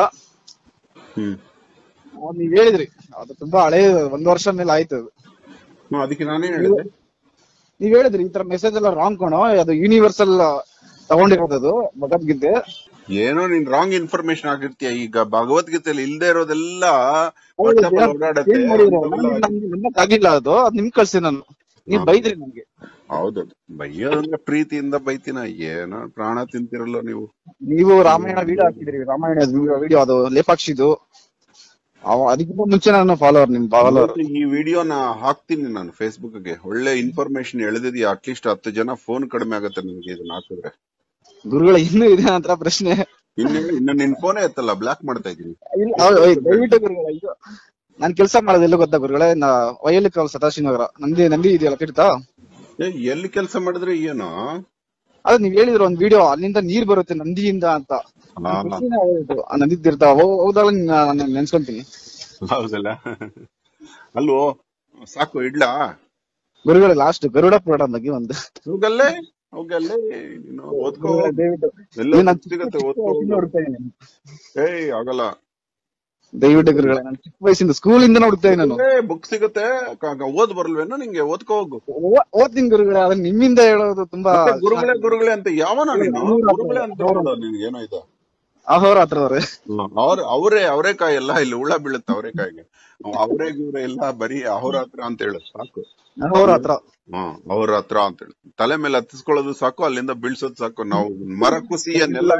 ಹ್ಮ್ ಅದ್ ನೀವ್ ಹೇಳಿದ್ರಿ ಅದು ತುಂಬಾ ಹಳೆ ಒಂದ್ ವರ್ಷ ಮೇಲೆ ಆಯ್ತು ಅದು ಹ್ಮ್, ಅದಕ್ಕೆ ನಾನೇನ್ ಹೇಳಿದೆ ನೀವ್ ಹೇಳಿದ್ರಿ ಈ ತರ ಮೆಸೇಜ್ ಎಲ್ಲ ರಾಂಗ್ ಕಣೋ ಅದು ಯೂನಿವರ್ಸಲ್ ತಗೊಂಡಿರೋದು ಅದು ಭಗವದ್ಗೀತೆ ಏನೋ ನೀನ್ ರಾಂಗ್ ಇನ್ಫಾರ್ಮೇಶನ್ ಆಗಿರ್ತೀಯ ಈಗ ಭಗವದ್ಗೀತೆಯಲ್ಲಿ ಇಲ್ದೇ ಇರೋದೆಲ್ಲ ಹೌದು, WhatsApp ಅಲ್ಲಿ ಏನ್- ಓಡಾಡತ್ತೆ ಏನ್ ಮಾಡಿದ್ರು? ಅದೆಲ್ಲ- ನನ್ಗೆ- ನನ್ಗೆ ನಮ್ಮಕ್ ಆಗಿಲ್ಲ ಅದು ಅದ್ ನಿಮ್ ಕಳ್ಸಿ ನಾನು ನೀವ್ ಹಾ. ಬೈದ್ರಿ ನನ್ಗೆ ಹೌದು ಬೈಯೋದಂದ್ರೆ ಪ್ರೀತಿಯಿಂದ ಬೈತಿನ ಏನೋ ಪ್ರಾಣ ತಿಂತಿರಲ್ಲ ನೀವು ನೀವು ರಾಮಾಯಣ ವಿಡಿಯೋ ಹಾಕಿದ್ರಿ ರಾಮಾಯಣ ವಿಡಿಯೋ ಅದು ಲೇಪಾಕ್ಷಿದು ಅವ- ಅದಕ್ಕಿಂತ ಮುಂಚೆ ನಾನು ಫಾಲೋವರ್ ನಿಮ್ ಫಾಲೋವರ್ ಇವತ್ತು ಈ ವಿಡಿಯೋನ ಹಾಕ್ತೀನಿ ನಾನು ಫೇಸ್ಬುಕ್ ಗೆ ಒಳ್ಳೆ ಇನ್ಫಾರ್ಮೇಶನ್ ಎಳೆದಿದ್ಯಾ ಅಟ್ಲೀಸ್ಟ್ ಹತ್ತು ಜನ ಫೋನ್ ಕಡಿಮೆ ಆಗತ್ತೆ ನಿಮ್ಗೆ ಇದನ್ನ ಹಾಕಿದ್ರೆ ಗುರುಗಳ ಇನ್ನೂ ಇದೆ ಅಂತ ಪ್ರಶ್ನೆ ಇನ್ನು ಇನ್ನು ನಿನ್ ಫೋನೇ ಎತ್ತಲ್ಲ ಬ್ಲಾಕ್ ಮಾಡ್ತಾ ಇದೀನಿ ಇಲ್ಲ, ಹೌದು, ಹೌದು, ದಯವಿಟ್ಟು ಗುರುಗಳ ಇದು ನಾನ್ ಕೆಲಸ ಮಾಡೋದು ಎಲ್ಲ ಗೊತ್ತಾ ಗುರುಗಳೇ ನಾ ವೈಯಲ್ಲಿ ಸತಾಶಿ ನಗರ ನಂದಿ ನಂದಿ ಇದೆಯಲ್ಲ ತೀರ್ಥ ಏ, ಎಲ್ಲಿ ಕೆಲಸ ಮಾಡಿದ್ರೆ ಏನೋ ಅದ್ ನೀವ್ ಹೇಳಿದ್ರು ಒಂದ್ ವಿಡಿಯೋ ಅಲ್ಲಿಂದ ನೀರ್ ಬರುತ್ತೆ ನಂದಿಯಿಂದ ಅಂತ ಹಾ, ಪ್ರಶ್ನೆ ಹೌದು, ಆ ನದಿ ತೀರ್ಥ ಹೋ- ಹೋದಾಗ ನಾನು ನೆನ್ಸ್ಕೊಂತೀನಿ ಹೌದಲ್ಲ ಅಲ್ವೋ ಸಾಕು ಇಡ್ಲಾ ಗುರುಗಳ ಲಾಸ್ಟ್ ಗರುಡ ಪುರಾಣ ಬಗ್ಗೆ ಒಂದು ಹೋಗಲ್ಲೇ ಹೋಗಲ್ಲೇ ನೀನು ಓದ್ಕೋ ಗುರುಗಳೇ, ದಯವಿಟ್ಟು ಎಲ್ಲ ಇದು ನಾನ್ ಸಿಗತ್ತೆ ಚಿಕ್ಕ ಓದ್ಕೋ ವಯಸ್ಸಿಂದ ಹುಡುಕ್ತಾ ಇದೀನಿ. ಏಯ್ ಆಗಲ್ಲ ದಯವಿಟ್ಟು ಗುರುಗಳೇ ನಾನು ಚಿಕ್ಕ ವಯಸ್ಸಿಂದ ಸ್ಕೂಲಿಂದ ಹುಡುಕ್ತಾ ಇದೀನಿ ನಾನು ಬುಕ್ ಸಿಗತ್ತೆ ಕ- ಕ- ಓದ್ ಬರ್ಲ್ವೇನೋ ನಿಂಗೆ ಓದ್ಕೋ ಹೋಗು ಓ- ಓದ್ತೀನಿ ಗುರುಗಳೇ ಅದನ್ನ ನಿಮ್ಮಿಂದ ಹೇಳೋದು ತುಂಬಾ ಮತ್ತೆ ಗುರುಗಳೇ ಗುರುಗಳೇ ಅಂತ ಯಾವನ ನೀನು ಗುರುಗಳೇ ಅಂತ ಹೇಳೋದು ನಿನ್ಗೆ ಏನೋ ಇದು ಅಹೋರಾತ್ರವ್ರೆ ಅವ್ರ ಅವರೇ ಅವರೇಕಾಯಿ ಎಲ್ಲ ಇಲ್ಲಿ ಹುಳ ಬೀಳುತ್ತೆ ಅವರೇಕಾಯಿಗೆ ಅವರೇ ಗಿವ್ರೆ ಎಲ್ಲ ಬರೀ ಅವ್ರ ಹತ್ರ ಅಂತ ಹೇಳು ಸಾಕು ಅಹೋರಾತ್ರ ಹ್ಮ್ ಅವ್ರ ಹತ್ರ ಅಂತ ಹೇಳು ತಲೆ ಮೇಲೆ ಹತ್ತಿಸ್ಕೊಳ್ಳೋದು ಸಾಕು ಅಲ್ಲಿಂದ ಬೀಳ್ಸೋದು ಸಾಕು ನಾವು ಮರ ಕುಸಿಯನ್ನೆಲ್ಲ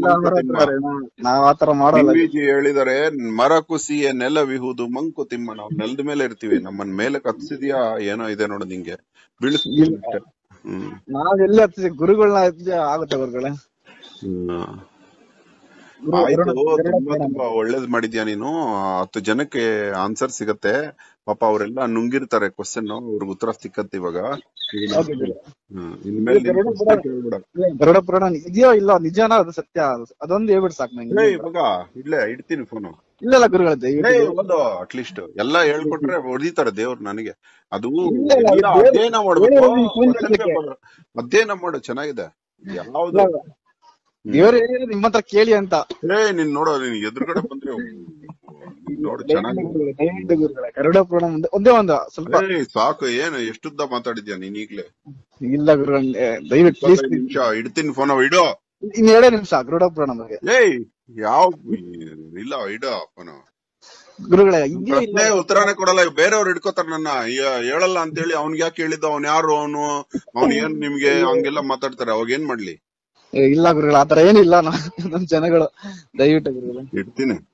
ನಾವ್ ಆತರ ಮಾಡಲ್ಲ ಡಿವಿಜಿ ಹೇಳಿದಾರೆ ಮರ ಕುಸಿಯ ನೆಲವಿಹುದು ಮಂಕುತಿಮ್ಮ ನಾವು ನೆಲದ ಮೇಲೆ ಇರ್ತೀವಿ ನಮ್ಮನ್ ಮೇಲೆ ಕತ್ಸಿದ್ಯಾ ಏನೋ ಇದೆ ನೋಡು ನಿಂಗೆ ಬೀಳಿಸ್ತೀವಿ ಅಷ್ಟೇ ಹ್ಮ್ ನಾವ್ ಎಲ್ಲಿ ಹತ್ತಿಸಿ ಗುರುಗಳನ್ನ ಹತ್ತಿಸಿ ಆಗುತ್ತೆ ಗುರುಗಳೇ ಹ್ಮ್. ಗುರು- ಆಯ್ತು ಗರುಡ- ಗರುಡ ತುಂಬಾ ಪುರಾಣ. ತುಂಬಾ ಒಳ್ಳೇದ್ ಮಾಡಿದ್ಯಾ ನೀನು ಹತ್ತು ಜನಕ್ಕೆ ಆನ್ಸರ್ ಸಿಗತ್ತೆ ಪಾಪ ಅವರೆಲ್ಲ ನುಂಗಿರ್ತಾರೆ ಕ್ವಶನ್ ಅವ್ರಿಗೆ ಉತ್ತರ ಸಿಕ್ಕತ್ತೆ ಇವಾಗ ಈಗ ನಾವು- ಹೌದು ಗುರು. ಹ್ಮ್. ಇನ್ಮೇಲೆ ನೀನ್ ಗರುಡ ಪ್ರಶ್ನೆ ಪುರಾಣ. ಕೇಳ್ಬೇಡ. ಏ, ಗರುಡ ಪುರಾಣ ಇದೆಯೋ ಇಲ್ಲ ನಿಜಾನ ಅದು ಸತ್ಯ ಅದೊಂದು ಹೇಳ್ಬಿಟ್ಟು ಸಾಕು ನಂಗೆ ಏಯ್ ಇವಾಗ ಇಡ್ಲೇ ಇಡ್ತೀನಿ ಫೋನು ಇಲ್ಲ ಇಲ್ಲ ಗುರುಗಳೇ ದಯವಿಟ್ಟು ಏಯ್ ಓದು ಅಟ್ಲೀಸ್ಟ್ ಎಲ್ಲ ಹೇಳ್ಕೊಟ್ರೆ ಹೊಡಿತಾರೆ ದೇವ್ರು ನನಗೆ ಅದು ಇಲ್ಲ, ಇಲ್ಲ, ಇಲ್ಲ, ದೇವ್ರು- ಅಧ್ಯಯನ ಮಾಡ್ಬೇಕು ದೇವ್ರು ನಿಮ್ಗೆ ಫೋನ್ Question ಮಾಡ್ಲಿಕ್ಕೆ. paper ಅಧ್ಯಯನ ಮಾಡು ಚೆನ್ನಾಗಿದೆ ಯಾವ್ದು ಇಲ್ಲ, ಇಲ್ಲ. ದೇವ್ರು ಹೇಳಿದ್ರೆ ನಿಮ್ಮ ಹತ್ರ ಕೇಳಿ ಅಂತ ಏ ನೀನ್ ನೋಡೋ ನೀನ್ ಎದುರುಗಡೆ ಬಂದ್ರೆ ನೋಡು ಚೆನ್ನಾಗಿ ದಯವಿಟ್ಟು ಗುರುಗಳೇ, ದಯವಿಟ್ಟು ಗುರುಗಳೇ ಗರುಡ ಪುರಾಣ ಒಂದೇ- ಒಂದೇ ಒಂದು ಸ್ವಲ್ಪ ಏಯ್ ಸಾಕು ಏನು ಎಷ್ಟುದ್ದ ಮಾತಾಡಿದ್ಯಾ ನೀನ್ ಈಗ್ಲೇ ಇಲ್ಲ ಗುರುಗಳೇ ದಯವಿಟ್ಟು ಪ್ಲೀಸ್ ಇಪ್ಪತ್ತೈದು ನಿಮಿಷ ಇಡ್ತೀನಿ ಫೋನ್ ಇಡು ಇನ್ ಎರಡೇ ನಿಮಿಷ ಗರುಡ ಪುರಾಣ ಬಗ್ಗೆ ಏಯ್ ಯಾವ ಇಲ್ಲ ಇಡ ಫೋನ್ ಗುರುಗಳೇ ಇದೆಯೋ ಇಲ್ಲ ಪ್ರಶ್ನೆ ಉತ್ತರನೇ ಕೊಡಲ್ಲ ಬೇರೆಯವ್ರು ಹಿಡ್ಕೋತಾರ ನನ್ನ ಯ- ಹೇಳಲ್ಲ ಅಂತ ಹೇಳಿ ಅವ್ನ್ಗೆ ಯಾಕೆ ಹೇಳಿದ ಅವ್ನ್ ಯಾರು ಅವನು ಅವ್ನ್ ಏನ್ ನಿಮ್ಗೆ ಹಂಗೆಲ್ಲ ಮಾತಾಡ್ತಾರೆ ಅವಾಗ ಏನ್ ಮಾಡ್ಲಿ ಏ, ಇಲ್ಲ ಗುರುಗಳೇ ಆತರ ಏನಿಲ್ಲ ನಮ್ ಜನಗಳು ದಯವಿಟ್ಟು ಗುರುಗಳೇ ಇಡ್ತೀನಿ